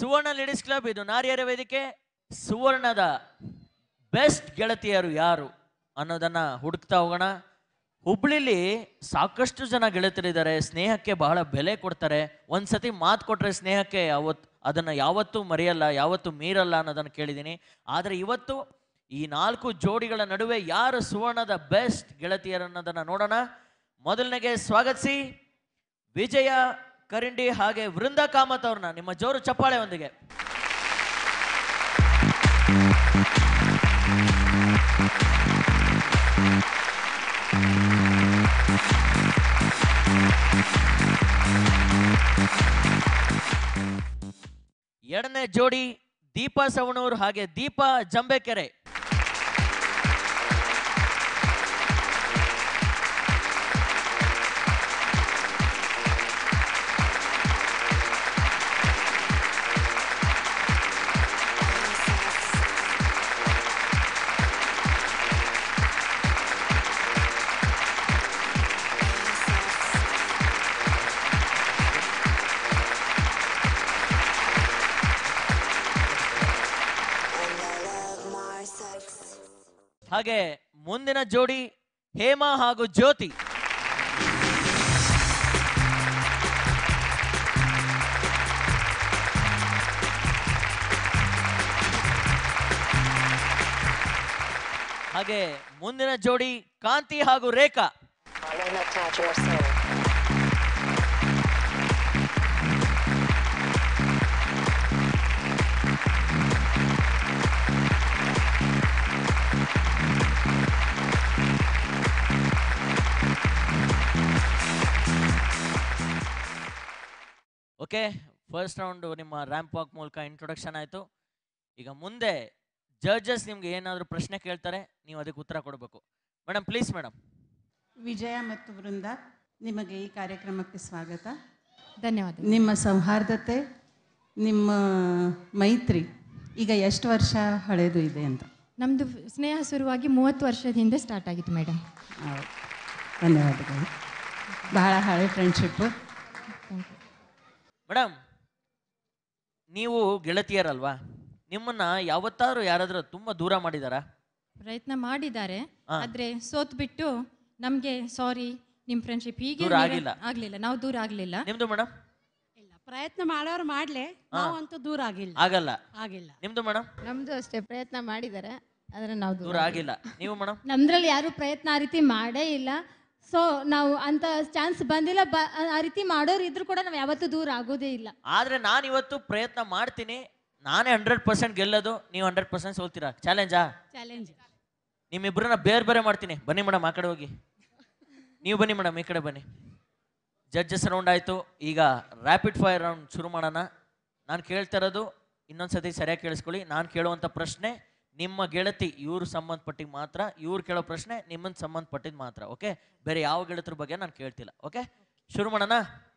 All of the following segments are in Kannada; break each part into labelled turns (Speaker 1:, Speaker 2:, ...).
Speaker 1: ಸುವರ್ಣ ಲೇಡೀಸ್ ಕ್ಲಬ್ ಇದು ನಾರಿಯರ ವೇದಿಕೆ ಸುವರ್ಣದ ಬೆಸ್ಟ್ ಗೆಳತಿಯರು ಯಾರು ಅನ್ನೋದನ್ನ ಹುಡುಕ್ತಾ ಹೋಗೋಣ ಹುಬ್ಳಿಲಿ ಸಾಕಷ್ಟು ಜನ ಗೆಳತಿಯರಿದ್ದಾರೆ ಸ್ನೇಹಕ್ಕೆ ಬಹಳ ಬೆಲೆ ಕೊಡ್ತಾರೆ ಒಂದ್ಸತಿ ಮಾತು ಕೊಟ್ರೆ ಸ್ನೇಹಕ್ಕೆ ಅವತ್ತು ಅದನ್ನ ಯಾವತ್ತೂ ಮರೆಯಲ್ಲ ಯಾವತ್ತೂ ಮೀರಲ್ಲ ಅನ್ನೋದನ್ನ ಕೇಳಿದ್ದೀನಿ ಆದರೆ ಇವತ್ತು ಈ ನಾಲ್ಕು ಜೋಡಿಗಳ ನಡುವೆ ಯಾರು ಸುವರ್ಣದ ಬೆಸ್ಟ್ ಗೆಳತಿಯರು ಅನ್ನೋದನ್ನ ನೋಡೋಣ ಮೊದಲನೆಗೆ ಸ್ವಾಗತಿಸಿ ವಿಜಯ ಕರಿಂಡಿ ಹಾಗೆ ವೃಂದ ಕಾಮತ್ ಅವ್ರನ್ನ ನಿಮ್ಮ ಜೋರು ಚಪ್ಪಾಳೆಯೊಂದಿಗೆ ಎರಡನೇ ಜೋಡಿ ದೀಪಾ ಸವಣೂರ್ ಹಾಗೆ ದೀಪಾ ಜಂಬೆಕೆರೆ ಹಾಗೆ ಮುಂದಿನ ಜೋಡಿ ಹೇಮಾ ಹಾಗೂ ಜ್ಯೋತಿ ಹಾಗೆ ಮುಂದಿನ ಜೋಡಿ ಕಾಂತಿ ಹಾಗೂ Rekha
Speaker 2: Don't attach your soul.
Speaker 1: Okay first round ನಿಮ್ಮ ರ್ಯಾಂಪ್ ವಾಕ್ ಮೂಲಕ ಇಂಟ್ರೊಡಕ್ಷನ್ ಆಯಿತು ಈಗ ಮುಂದೆ ಜಡ್ಜಸ್ ನಿಮ್ಗೆ ಏನಾದರೂ ಪ್ರಶ್ನೆ ಕೇಳ್ತಾರೆ ನೀವು ಅದಕ್ಕೆ ಉತ್ತರ ಕೊಡಬೇಕು ಮೇಡಮ್ ಪ್ಲೀಸ್ ಮೇಡಮ್
Speaker 3: ವಿಜಯ ಮತ್ತು ವೃಂದ ನಿಮಗೆ ಈ ಕಾರ್ಯಕ್ರಮಕ್ಕೆ ಸ್ವಾಗತ
Speaker 4: ಧನ್ಯವಾದ
Speaker 3: ನಿಮ್ಮ ಸೌಹಾರ್ದತೆ ನಿಮ್ಮ ಮೈತ್ರಿ ಈಗ ಎಷ್ಟು ವರ್ಷ ಹಳೆಯದು ಇದೆ ಅಂತ
Speaker 4: ನಮ್ಮದು ಸ್ನೇಹ ಶುರುವಾಗಿ ಮೂವತ್ತು ವರ್ಷದ ಹಿಂದೆ ಸ್ಟಾರ್ಟ್ ಆಗಿತ್ತು ಮೇಡಮ್
Speaker 3: ಹೌದು. ಧನ್ಯವಾದಗಳು ಬಹಳ ಹಳೆ ಫ್ರೆಂಡ್ಶಿಪ್ಪು
Speaker 1: ಮೇಡಮ್ ನೀವು ಗೆಳತಿಯರಲ್ವಾ ನಿಮ್ಮನ್ನ ಯಾವತ್ತಾದ್ರೂ ಯಾರಾದ್ರೂ ತುಂಬಾ ದೂರ ಮಾಡಿದಾರಾ
Speaker 4: ಪ್ರಯತ್ನ ಮಾಡಿದ್ದಾರೆ
Speaker 1: ಹಾ.
Speaker 4: ಆದರೆ ಸೋತ್ ಬಿಟ್ಟು ನಮಗೆ ಸಾರಿ ನಿಮ್ಮ ಫ್ರೆಂಡ್ಶಿಪ್ ಹೀಗೆ
Speaker 1: ದೂರ
Speaker 4: ನೀವೇ-
Speaker 1: ಆಗಿಲ್ಲ.
Speaker 4: ಆಗ್ಲಿಲ್ಲ ನಾವು ದೂರ ಆಗಲಿಲ್ಲ
Speaker 1: ನಿಮ್ದು ಮೇಡಮ್
Speaker 5: ಇಲ್ಲ ಪ್ರಯತ್ನ ಮಾಡೋರು ಮಾಡ್ಲಿ ನಾವಂತೂ ದೂರ ಆಗಿಲ್ಲ
Speaker 1: ಆಗಲ್ಲ
Speaker 5: ಆಗಿಲ್ಲ
Speaker 1: ನಿಮ್ದು ಮೇಡಮ್
Speaker 6: ನಮ್ದು ಅಷ್ಟೇ ಪ್ರಯತ್ನ ಮಾಡಿದ್ದಾರೆ ಆದರೆ ನಾವು
Speaker 1: ದೂರ ಆಗಿಲ್ಲ ನೀವು ಮೇಡಮ್
Speaker 6: ನಮ್ದ್ರಲ್ಲಿ ಯಾರು ಪ್ರಯತ್ನ ಆ ರೀತಿ ಮಾಡೇ ಇಲ್ಲ ಸೊ ನಾವು ಅಂತ ಚಾನ್ಸ್ ಬಂದಿಲ್ಲ ಬ ಆ ರೀತಿ ಮಾಡೋರು ಇದ್ರು ಕೂಡ ನಾವು ಯಾವತ್ತೂ ದೂರ ಆಗೋದೇ ಇಲ್ಲ
Speaker 1: ಆದ್ರೆ ನಾನು ಇವತ್ತು ಪ್ರಯತ್ನ ಮಾಡ್ತೀನಿ ನಾನೇ ಹಂಡ್ರೆಡ್ ಪರ್ಸೆಂಟ್ ಗೆಲ್ಲೋದು ನೀವು ಹಂಡ್ರೆಡ್ ಪರ್ಸೆಂಟ್ ಸೋಲ್ತೀರಾ ಚಾಲೆಂಜಾ
Speaker 5: ಚಾಲೆಂಜ್
Speaker 1: ನಿಮ್ಮಿಬ್ಬರನ್ನ ಬೇರೆ ಬೇರೆ ಮಾಡ್ತೀನಿ ಬನ್ನಿ ಮೇಡಮ್ ಆ ಕಡೆ ಹೋಗಿ ನೀವು ಬನ್ನಿ ಮೇಡಮ್ ಈ ಕಡೆ ಬನ್ನಿ ಜಡ್ಜಸ್ ರೌಂಡ್ ಆಯಿತು ಈಗ ರ್ಯಾಪಿಡ್ ಫೈರ್ ರೌಂಡ್ ಶುರು ಮಾಡೋಣ ನಾನು ಕೇಳ್ತಾ ಇರೋದು ಇನ್ನೊಂದ್ಸತಿ ಸರಿಯಾಗಿ ಕೇಳಿಸ್ಕೊಳ್ಳಿ ನಾನು ಕೇಳುವಂಥ ಪ್ರಶ್ನೆ ನಿಮ್ಮ ಗೆಳತಿ ಇವ್ರು ಸಂಬಂಧಪಟ್ಟಿಗೆ ಮಾತ್ರ ಇವ್ರು ಕೇಳೋ ಪ್ರಶ್ನೆ ನಿಮ್ಮನ್ನು ಸಂಬಂಧಪಟ್ಟಿದ್ದು ಮಾತ್ರ ಓಕೆ ಬೇರೆ ಯಾವ ಗೆಳತರ ಬಗ್ಗೆ ನಾನು ಕೇಳ್ತಿಲ್ಲ ಓಕೆ ಶುರು ಮಾಡೋಣ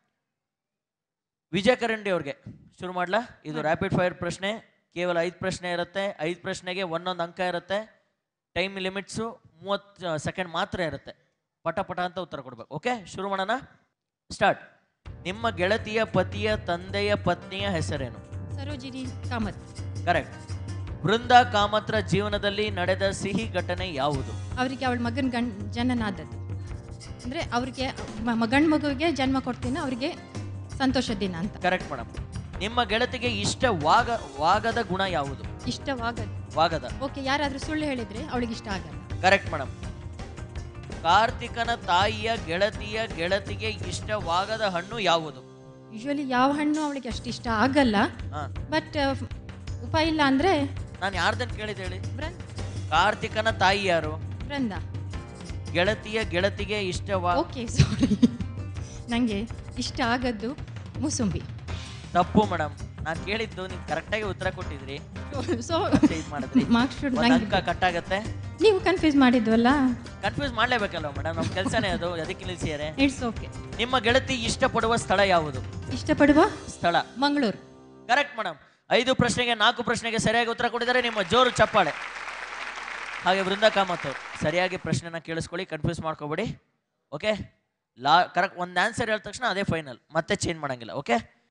Speaker 1: ವಿಜಯ ಕರಂಡಿ ಅವ್ರಿಗೆ ಶುರು ಮಾಡ್ಲಾ ಇದು ರ್ಯಾಪಿಡ್ ಫೈರ್ ಪ್ರಶ್ನೆ ಕೇವಲ ಐದು ಪ್ರಶ್ನೆ ಇರುತ್ತೆ ಐದು ಪ್ರಶ್ನೆಗೆ ಒಂದೊಂದು ಅಂಕ ಇರುತ್ತೆ ಟೈಮ್ ಲಿಮಿಟ್ಸು ಮೂವತ್ತು ಸೆಕೆಂಡ್ ಮಾತ್ರ ಇರುತ್ತೆ ಪಟ ಪಟ ಅಂತ ಉತ್ತರ ಕೊಡ್ಬೇಕು ಓಕೆ ಶುರು ಮಾಡೋಣ ಸ್ಟಾರ್ಟ್ ನಿಮ್ಮ ಗೆಳತಿಯ ಪತಿಯ ತಂದೆಯ ಪತ್ನಿಯ ಹೆಸರೇನು
Speaker 4: ಸರೋಜಿನಿ ಕಾಮತ್
Speaker 1: ಕರೆಕ್ಟ್ ಬೃಂದ ಕಾಮತ್ರ ಜೀವನದಲ್ಲಿ ನಡೆದ ಸಿಹಿ ಘಟನೆ ಯಾವುದು
Speaker 4: ಅವರಿಗೆ ಅವಳ ಮಗನ ಗಂಡ್ ಜನನಾದದ್ದು ಅಂದರೆ ಅವ್ರಿಗೆ ಗಂಡು ಮಗುವಿಗೆ ಜನ್ಮ ಕೊಡ್ತೀನಿ ಅವರಿಗೆ ಸಂತೋಷದ ದಿನ ಅಂತ
Speaker 1: ಕರೆಕ್ಟ್ ಮೇಡಮ್ ನಿಮ್ಮ ಗೆಳತಿಗೆ ಇಷ್ಟವಾಗ ವಾಗದ ಗುಣ ಯಾವುದು
Speaker 4: ಇಷ್ಟವಾಗದು
Speaker 1: ವಾಗದ
Speaker 4: ಓಕೆ ಯಾರಾದರೂ ಸುಳ್ಳು ಹೇಳಿದರೆ ಅವಳಿಗೆ ಇಷ್ಟ ಆಗಲ್ಲ
Speaker 1: ಕರೆಕ್ಟ್ ಮೇಡಮ್ ಕಾರ್ತಿಕನ ತಾಯಿಯ ಗೆಳತಿಯ ಗೆಳತಿಗೆ ಇಷ್ಟವಾಗದ ಹಣ್ಣು ಯಾವುದು
Speaker 4: ಯೂಶ್ವಲಿ ಯಾವ ಹಣ್ಣು ಅವಳಿಗೆ ಅಷ್ಟು ಇಷ್ಟ ಆಗಲ್ಲ
Speaker 1: ಹಾ
Speaker 4: ಬಟ್ ಉಪಾಯ ಇಲ್ಲ ಅಂದರೆ
Speaker 1: ನಾನು ಯಾರ್ದನ್ ಕೇಳಿದೆ ಹೇಳಿ
Speaker 4: ಬ್ರಂದ್
Speaker 1: ಕಾರ್ತಿಕನ ತಾಯಿ ಯಾರು
Speaker 4: ಬೃಂದ
Speaker 1: ಗೆಳತಿಯ ಗೆಳತಿಗೆ ಇಷ್ಟವಾ
Speaker 4: ಓಕೆ ಸಾರಿ ನನಗೆ ಇಷ್ಟ ಆಗದ್ದು ಮೂಸುಂಬಿ
Speaker 1: ತಪ್ಪು ಮೇಡಮ್ ನಾನು ಕೇಳಿದ್ದು ನೀವು ಕರೆಕ್ಟಾಗಿ ಉತ್ತರ ಕೊಟ್ಟಿದ್ರಿ
Speaker 4: ಸೊ
Speaker 1: ಮತ್ತೆ ಇದು ಮಾಡಿದ್ರಿ
Speaker 4: ಮಾರ್ಕ್ಸ್ ಶುಡ್
Speaker 1: ಒಂದ್
Speaker 4: ನಂಗೆ
Speaker 1: ಅಂಕ ಕಟ್ ಆಗತ್ತೆ
Speaker 4: ನೀವು ಕನ್ಫ್ಯೂಸ್ ಮಾಡಿದ್ವಲ್ಲ
Speaker 1: ಕನ್ಫ್ಯೂಸ್ ಮಾಡ್ಲೇಬೇಕಲ್ವ ಮೇಡಮ್ ನಮ್ಮ ಕೆಲಸನೇ ಅದು ಅದಕ್ಕೆ ನಿಲ್ಸಿಯಾರೆ
Speaker 4: ಇಟ್ಸ್ ಓಕೆ
Speaker 1: ನಿಮ್ಮ ಗೆಳತಿ ಇಷ್ಟಪಡುವ ಸ್ಥಳ ಯಾವುದು
Speaker 4: ಇಷ್ಟಪಡುವ
Speaker 1: ಸ್ಥಳ
Speaker 4: ಮಂಗಳೂರು
Speaker 1: ಕರೆಕ್ಟ್ ಮೇಡಮ್ ಐದು ಪ್ರಶ್ನೆಗೆ ನಾಲ್ಕು ಪ್ರಶ್ನೆಗೆ ಸರಿಯಾಗಿ ಉತ್ತರ ಕೊಟ್ಟಿದ್ದಾರೆ ನಿಮ್ಮ ಜೋರು ಚಪ್ಪಾಳೆ ಹಾಗೆ ವೃಂದಾ ಕಾಮತ್ ಅವ್ರು ಸರಿಯಾಗಿ ಪ್ರಶ್ನೆನ ಕೇಳಿಸ್ಕೊಳ್ಳಿ ಕನ್ಫ್ಯೂಸ್ ಮಾಡ್ಕೋಬೇಡಿ ಓಕೆ ಲಾ ಕರೆಕ್ಟ್ ಒಂದು ಆನ್ಸರ್ ಹೇಳಿದ ತಕ್ಷಣ ಅದೇ ಫೈನಲ್ ಮತ್ತೆ ಚೇಂಜ್ ಮಾಡಂಗಿಲ್ಲ ಓಕೆ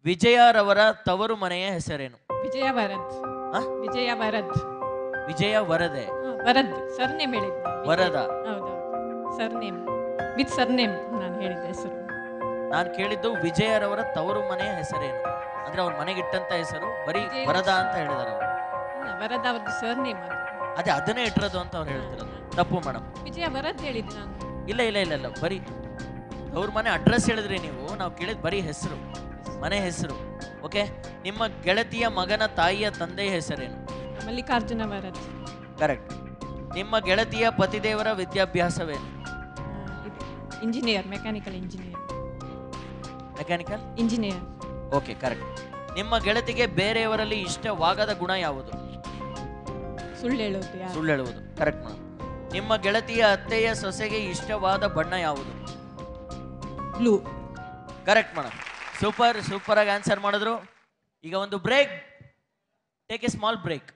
Speaker 1: ವಿಜಯರವರ ತವರು ಮನೆಯ ಹೆಸರೇನು
Speaker 7: ವಿಜಯ ವರದ್
Speaker 1: ಆ?
Speaker 7: ವಿಜಯ ವರದ್
Speaker 1: ವಿಜಯ ವರದೆ
Speaker 7: ಹಾ, ವರದ್ ಸರ್ನೇಮ್ ಹೇಳಿದ್ದೆ
Speaker 1: ವರದ
Speaker 7: ಹೌದೌದು ಸರ್ನೇಮ್ ವಿತ್ ಸರ್ನೇಮ್ ನಾನು ಹೇಳಿದ್ದೆ ಹೆಸರು
Speaker 1: ನಾನು ಕೇಳಿದ್ದು ವಿಜಯರವರ ತವರು ಮನೆಯ ಹೆಸರೇನು ಅಂದ್ರೆ ಅವ್ರ ಮನೆಗೆ ಇಟ್ಟಂತ ಹೆಸರು ಬರೀ
Speaker 7: ವಿಜಯ-
Speaker 1: ವರದ ಅಂತ ಹೇಳಿದಾರೆ ಅವರು
Speaker 7: ಅಲ್ಲ, ವರದ್ ಅವ್ರದ್ದು ಸರ್ನೇಮ್ ಅದು
Speaker 1: ಅದೇ ಅದನ್ನೇ ಇಟ್ಟಿರೋದು ಅಂತ ಅವ್ರು ಹೇಳ್ತಿರೋದು ತಪ್ಪು ಮೇಡಮ್
Speaker 7: ವಿಜಯ ವರದ್ ಹೇಳಿದ್ದೆ ನಾನು
Speaker 1: ಇಲ್ಲ ಇಲ್ಲ ಇಲ್ಲ ಇಲ್ಲ ಬರೀ ಅವ್ರ ಮನೆ ಅಡ್ರೆಸ್ ಹೇಳಿದ್ರಿ ನೀವು ನಾವು ಕೇಳಿದ್ ಬರೀ ಹೆಸರು ಮನೆ ಹೆಸರು ಓಕೆ ನಿಮ್ಮ ಗೆಳತಿಯ ಮಗನ ತಾಯಿಯ ತಂದೆಯ ಹೆಸರೇನು
Speaker 7: ಮಲ್ಲಿಕಾರ್ಜುನ ವರದ್
Speaker 1: ಕರೆಕ್ಟ್ ನಿಮ್ಮ ಗೆಳತಿಯ ಪತಿದೇವರ ವಿದ್ಯಾಭ್ಯಾಸವೇನು
Speaker 7: engineer mechanical engineer
Speaker 1: mechanical
Speaker 7: engineer
Speaker 1: okay correct ನಿಮ್ಮ ಗೆಳತಿಗೆ ಬೇರೆಯವರಲ್ಲಿ ಇಷ್ಟವಾಗದ ಗುಣ ಯಾವುದು
Speaker 7: ಸುಳ್ಳು ಹೇಳೋದು ಯಾರು
Speaker 1: ಸುಳ್ಳು ಹೇಳುವುದು ಕರೆಕ್ಟ್ ಮೇಡಮ್ ನಿಮ್ಮ ಗೆಳತಿಯ ಅತ್ತೆಯ ಸೊಸೆಗೆ ಇಷ್ಟವಾದ ಬಣ್ಣ ಯಾವುದು
Speaker 7: blue
Speaker 1: correct madam super super ಆಗಿ ಆನ್ಸರ್ ಮಾಡಿದ್ರು ಈಗ ಒಂದು break take a small break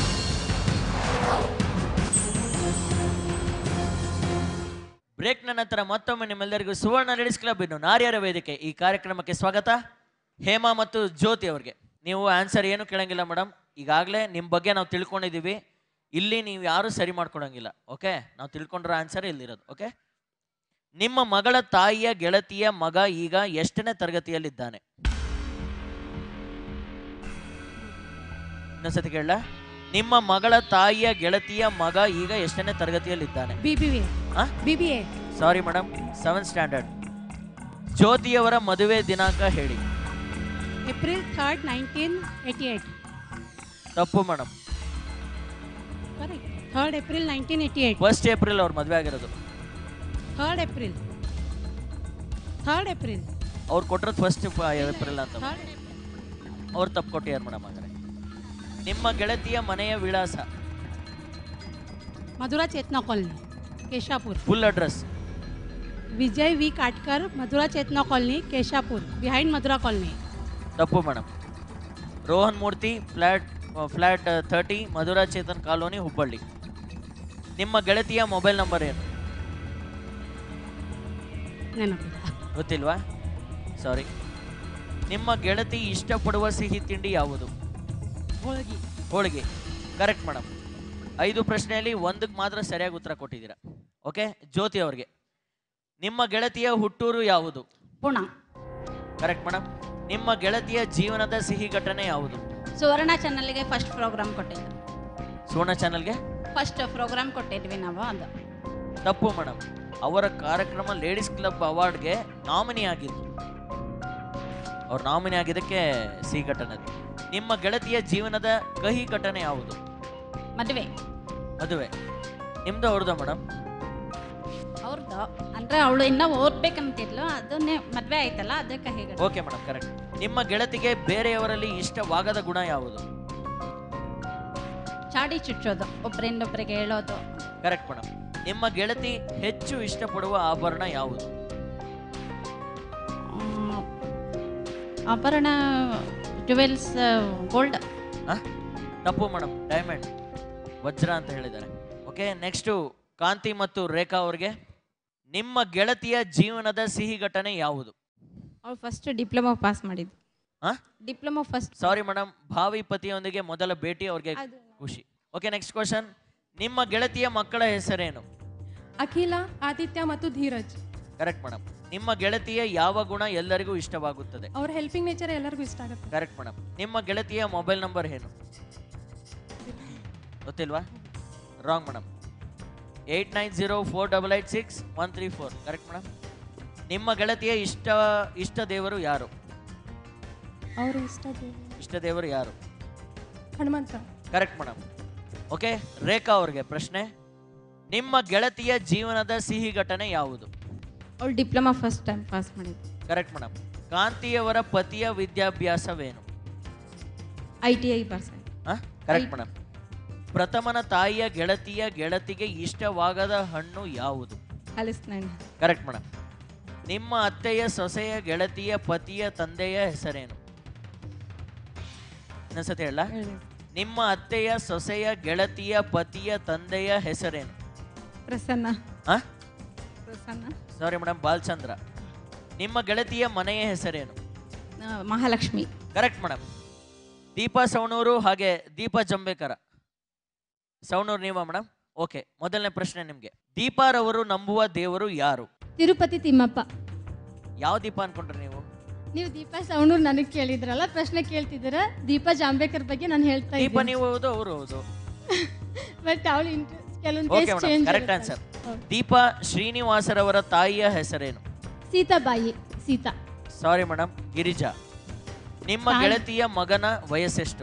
Speaker 1: ಬ್ರೇಕ್ನ ನಂತರ ಮತ್ತೊಮ್ಮೆ ನಿಮ್ಮೆಲ್ಲರಿಗೂ ಸುವರ್ಣ ಲೇಡೀಸ್ ಕ್ಲಬ್ ಇನ್ನು ನಾರ್ಯರ ವೇದಿಕೆ ಈ ಕಾರ್ಯಕ್ರಮಕ್ಕೆ ಸ್ವಾಗತ ಹೇಮಾ ಮತ್ತು ಜ್ಯೋತಿ ಅವ್ರಿಗೆ ನೀವು ಆನ್ಸರ್ ಏನು ಕೇಳಂಗಿಲ್ಲ ಮೇಡಮ್ ಈಗಾಗಲೇ ನಿಮ್ಮ ಬಗ್ಗೆ ನಾವು ತಿಳ್ಕೊಂಡಿದ್ದೀವಿ ಇಲ್ಲಿ ನೀವು ಯಾರು ಸರಿ ಮಾಡ್ಕೊಳಂಗಿಲ್ಲ ಓಕೆ ನಾವು ತಿಳ್ಕೊಂಡಿರೋ ಆನ್ಸರ್ ಇಲ್ಲಿರೋದು ಓಕೆ ನಿಮ್ಮ ಮಗಳ ತಾಯಿಯ ಗೆಳತಿಯ ಮಗ ಈಗ ಎಷ್ಟನೇ ತರಗತಿಯಲ್ಲಿದ್ದಾನೆ ಇನ್ನೊಂದ್ಸತಿ ಕೇಳ ನಿಮ್ಮ ಮಗಳ ತಾಯಿಯ ಗೆಳತಿಯ ಮಗ ಈಗ ಎಷ್ಟನೇ ತರಗತಿಯಲ್ಲಿದ್ದಾನೆ
Speaker 5: ಬಿ ಬಿ ವಿ
Speaker 1: ಆ?
Speaker 5: B B A
Speaker 1: sorry madam seventh standard ಜ್ಯೋತಿಯವರ ಮದುವೆ ದಿನಾಂಕ ಹೇಳಿ
Speaker 5: April third nineteen eighty eight
Speaker 1: ತಪ್ಪು madam
Speaker 5: correct third April nineteen eighty eight
Speaker 1: first April ಅವ್ರ ಮದುವೆ ಆಗಿರೋದು
Speaker 5: ಥರ್ಡ್ ಏಪ್ರಿಲ್ ಥರ್ಡ್ ಏಪ್ರಿಲ್
Speaker 1: ಅವ್ರು ಕೊಟ್ಟಿರೋದು ಫಸ್ಟ್ ಏಪ್ರಿಲ್ ಅಂತ
Speaker 5: ಥರ್ಡ್
Speaker 1: ಅವ್ರು ತಪ್ಪು ಕೊಟ್ಟಿದ್ದಾರೆ ಮೇಡಮ್ ಹಾಗಾದ್ರೆ ನಿಮ್ಮ ಗೆಳತಿಯ ಮನೆಯ ವಿಳಾಸ
Speaker 5: Madhura Chetana colony Keshapur
Speaker 1: full address
Speaker 5: Vijay V Katkar Madhura Chetana colony Keshapur behind Madhura colony
Speaker 1: ತಪ್ಪು madam Rohan Murthy flat flat thirty Madhura Chetan colony Hubballi ನಿಮ್ಮ ಗೆಳತಿಯ ಮೊಬೈಲ್ ನಂಬರ್ ಏನು
Speaker 5: ನೆನಪಿಲ್ಲ
Speaker 1: ಗೊತ್ತಿಲ್ವಾ ಸಾರಿ ನಿಮ್ಮ ಗೆಳತಿ ಇಷ್ಟಪಡುವ ಸಿಹಿ ತಿಂಡಿ ಯಾವುದು
Speaker 5: ಹೋಳ್ಗಿ
Speaker 1: ಹೋಳಿಗೆ ಕರೆಕ್ಟ್ ಮೇಡಮ್ ಐದು ಪ್ರಶ್ನೆಯಲ್ಲಿ ಒಂದಕ್ಕೆ ಮಾತ್ರ ಸರಿಯಾಗಿ ಉತ್ತರ ಕೊಟ್ಟಿದ್ದೀರಾ ಓಕೆ ಜ್ಯೋತಿ ಅವ್ರಿಗೆ ನಿಮ್ಮ ಗೆಳತಿಯ ಹುಟ್ಟೂರು ಯಾವುದು
Speaker 8: ಪುಣ
Speaker 1: ಕರೆಕ್ಟ್ ಮೇಡಮ್ ನಿಮ್ಮ ಗೆಳತಿಯ ಜೀವನದ ಸಿಹಿ ಘಟನೆ ಯಾವುದು
Speaker 8: ಸುವರ್ಣ ಚಾನಲ್ಗೆ ಫಸ್ಟ್ ಪ್ರೋಗ್ರಾಮ್ ಕೊಟ್ಟಿದ್ದು
Speaker 1: ಸುವರ್ಣ ಚಾನಲ್ಗೆ
Speaker 8: ಫಸ್ಟ್ ಪ್ರೋಗ್ರಾಮ್ ಕೊಟ್ಟಿದ್ವಿ ನಾವು ಅದು
Speaker 1: ತಪ್ಪು ಮೇಡಮ್ ಅವರ ಕಾರ್ಯಕ್ರಮ ಲೇಡೀಸ್ ಕ್ಲಬ್ ಅವಾರ್ಡ್ಗೆ ನಾಮಿನಿ ಆಗಿದ್ದು ಅವ್ರು ನಾಮಿನಿ ಆಗಿದ್ದಕ್ಕೆ ಸಿಹಿ ಘಟನೆ ಅದು. ನಿಮ್ಮ ಗೆಳತಿಯ ಜೀವನದ ಕಹಿ ಘಟನೆ ಯಾವುದು
Speaker 8: ಮದುವೆ
Speaker 1: ಮದುವೆ ನಿಮ್ದು ಅವ್ರದ್ದು ಮೇಡಮ್
Speaker 8: ಅವ್ರದ್ದು ಅಂದ್ರೆ ಅವಳು ಇನ್ನೂ ಓದ್ಬೇಕಂತಿದ್ಲು ಅದನ್ನೇ ಮದುವೆ ಆಯ್ತಲ್ಲ ಅದಕ್ಕೆ ಹೇಗೆ
Speaker 1: ಓಕೆ ಮೇಡಮ್ ಕರೆಕ್ಟ್ ನಿಮ್ಮ ಗೆಳತಿಗೆ ಬೇರೆಯವರಲ್ಲಿ ಇಷ್ಟವಾಗದ ಗುಣ ಯಾವುದು
Speaker 8: ಚಾಡಿ ಚುಚ್ಚೋದು ಒಬ್ಬರಿಂದೊಬ್ಬರಿಗೆ ಹೇಳೋದು
Speaker 1: ಕರೆಕ್ಟ್ ಮೇಡಮ್ ನಿಮ್ಮ ಗೆಳತಿ ಹೆಚ್ಚು ಇಷ್ಟಪಡುವ ಆಭರಣ ಯಾವುದು
Speaker 8: ಮ್, ಆಭರಣ ಜುವೆಲ್ಸ್ ಗೋಲ್ಡ್
Speaker 1: ಆ? ತಪ್ಪು ಮೇಡಮ್ ಡೈಮಂಡ್ ವಜ್ರ ಅಂತ ಹೇಳಿದ್ದಾರೆ ಓಕೆ ನೆಕ್ಸ್ಟು ಕಾಂತಿ ಮತ್ತು ರೇಖಾ ಅವ್ರಿಗೆ ನಿಮ್ಮ ಗೆಳತಿಯ ಜೀವನದ ಸಿಹಿ ಘಟನೆ ಯಾವುದು
Speaker 4: ಅವ್ಳು ಫಸ್ಟ್ ಡಿಪ್ಲೊಮಾ ಪಾಸ್ ಮಾಡಿದ್ದು
Speaker 1: ಆ?
Speaker 4: ಡಿಪ್ಲೊಮಾ ಫಸ್ಟ್
Speaker 1: ಸಾರಿ ಮೇಡಮ್ ಭಾವಿ ಪತಿಯೊಂದಿಗೆ ಮೊದಲ ಭೇಟಿ ಅವ್ರಿಗೆ ಖುಷಿ ಓಕೆ ನೆಕ್ಸ್ಟ್ ಕ್ವಶನ್ ನಿಮ್ಮ ಗೆಳತಿಯ ಮಕ್ಕಳ ಹೆಸರೇನು
Speaker 9: ಅಖಿಲ ಆದಿತ್ಯ ಮತ್ತು ಧೀರಜ್
Speaker 1: ಕರೆಕ್ಟ್ ಮೇಡಮ್ ನಿಮ್ಮ ಗೆಳತಿಯ ಯಾವ ಗುಣ ಎಲ್ಲರಿಗೂ ಇಷ್ಟವಾಗುತ್ತದೆ
Speaker 9: ಅವ್ರ ಹೆಲ್ಪಿಂಗ್ ನೇಚರ್ ಎಲ್ಲರಿಗೂ ಇಷ್ಟ ಆಗುತ್ತೆ
Speaker 1: ಕರೆಕ್ಟ್ ಮೇಡಮ್ ನಿಮ್ಮ ಗೆಳತಿಯ ಮೊಬೈಲ್ ನಂಬರ್ ಏನು ಗೊತ್ತಿಲ್ವಾ wrong madam eight nine zero four double eight six one three four correct madam ನಿಮ್ಮ ಗೆಳತಿಯ ಇಷ್ಟ ಇಷ್ಟ ದೇವರು ಯಾರು
Speaker 9: ಅವರು ಇಷ್ಟ
Speaker 1: ಇಷ್ಟ ದೇವರು ಯಾರು
Speaker 9: Hanumantha
Speaker 1: correct madam okay Rekha ಅವ್ರಿಗೆ ಪ್ರಶ್ನೆ ನಿಮ್ಮ ಗೆಳತಿಯ ಜೀವನದ ಸಿಹಿ ಘಟನೆ ಯಾವುದು
Speaker 4: ಅವಳು ಡಿಪ್ಲೊಮಾ ಫಸ್ಟ್ ಟೈಮ್ ಪಾಸ್ ಮಾಡಿದ್ದು
Speaker 1: ಕರೆಕ್ಟ್ ಮೇಡಮ್ ಕಾಂತಿಯವರ ಪತಿಯ ವಿದ್ಯಾಭ್ಯಾಸವೇನು
Speaker 4: I T I percent
Speaker 1: correct madam ಪ್ರಥಮನ ತಾಯಿಯ ಗೆಳತಿಯ ಗೆಳತಿಗೆ ಇಷ್ಟವಾಗದ ಹಣ್ಣು ಯಾವುದು
Speaker 4: ಹಲಿಸ್ನಣ್ಣು
Speaker 1: ಕರೆಕ್ಟ್ ಮೇಡಮ್ ನಿಮ್ಮ ಅತ್ತೆಯ ಸೊಸೆಯ ಗೆಳತಿಯ ಪತಿಯ ತಂದೆಯ ಹೆಸರೇನು ಇನ್ನೊಂದ್ಸತಿ ಹೇಳ ನಿಮ್ಮ ಅತ್ತೆಯ ಸೊಸೆಯ ಗೆಳತಿಯ ಪತಿಯ ತಂದೆಯ ಹೆಸರೇನು
Speaker 4: ಪ್ರಸನ್ನ
Speaker 1: ಆ
Speaker 4: ಪ್ರಸನ್ನ
Speaker 1: ಸಾರಿ ಮೇಡಮ್ ಬಾಲ್ಚಂದ್ರ ನಿಮ್ಮ ಗೆಳತಿಯ ಮನೆಯ ಹೆಸರೇನು
Speaker 8: ಮಹಾಲಕ್ಷ್ಮಿ
Speaker 1: ಕರೆಕ್ಟ್ ಮೇಡಮ್ ದೀಪಾ ಸವಣೂರು ಹಾಗೆ ದೀಪಾ ಜಂಬೇಕರ ಸವಣೂರು ನೀವಾ ಮೇಡಮ್ ಓಕೆ ಮೊದಲನೇ ಪ್ರಶ್ನೆ ನಿಮಗೆ ದೀಪಾರವರು ನಂಬುವ ದೇವರು ಯಾರು
Speaker 6: ತಿರುಪತಿ ತಿಮ್ಮಪ್ಪ
Speaker 1: ಯಾವ ದೀಪ ಅನ್ಕೊಂಡ್ರಿ ನೀವು
Speaker 6: ನೀವು ದೀಪಾ ಸವಣೂರ್ ನನಗೆ ಕೇಳಿದ್ರಲ್ಲ ಪ್ರಶ್ನೆ ಕೇಳ್ತಿದ್ದೀರಾ ದೀಪಾ ಜಾಂಬೇಕರ್ ಬಗ್ಗೆ ನಾನು ಹೇಳ್ತಾ
Speaker 1: ದೀಪ
Speaker 6: ಇದ್ದೀನಿ
Speaker 1: ನೀವು ಹೌದು ಅವರು ಹೌದು
Speaker 6: ಬಟ್ ಅವಳು ಇಂಟ್ರೆಸ್ಟ್ ಕೆಲವೊಂದು
Speaker 1: okay
Speaker 6: case
Speaker 1: madam
Speaker 6: change
Speaker 1: correct answer Deepa ಶ್ರೀನಿವಾಸರವರ ತಾಯಿಯ ಹೆಸರೇನು
Speaker 6: ಸೀತಾಬಾಯಿ ಸೀತಾ
Speaker 1: ಸಾರಿ ಮೇಡಮ್ ಗಿರಿಜಾ ನಿಮ್ಮ
Speaker 6: ತಾಯಿ.
Speaker 1: ಗೆಳತಿಯ ಮಗನ ವಯಸ್ಸೆಷ್ಟು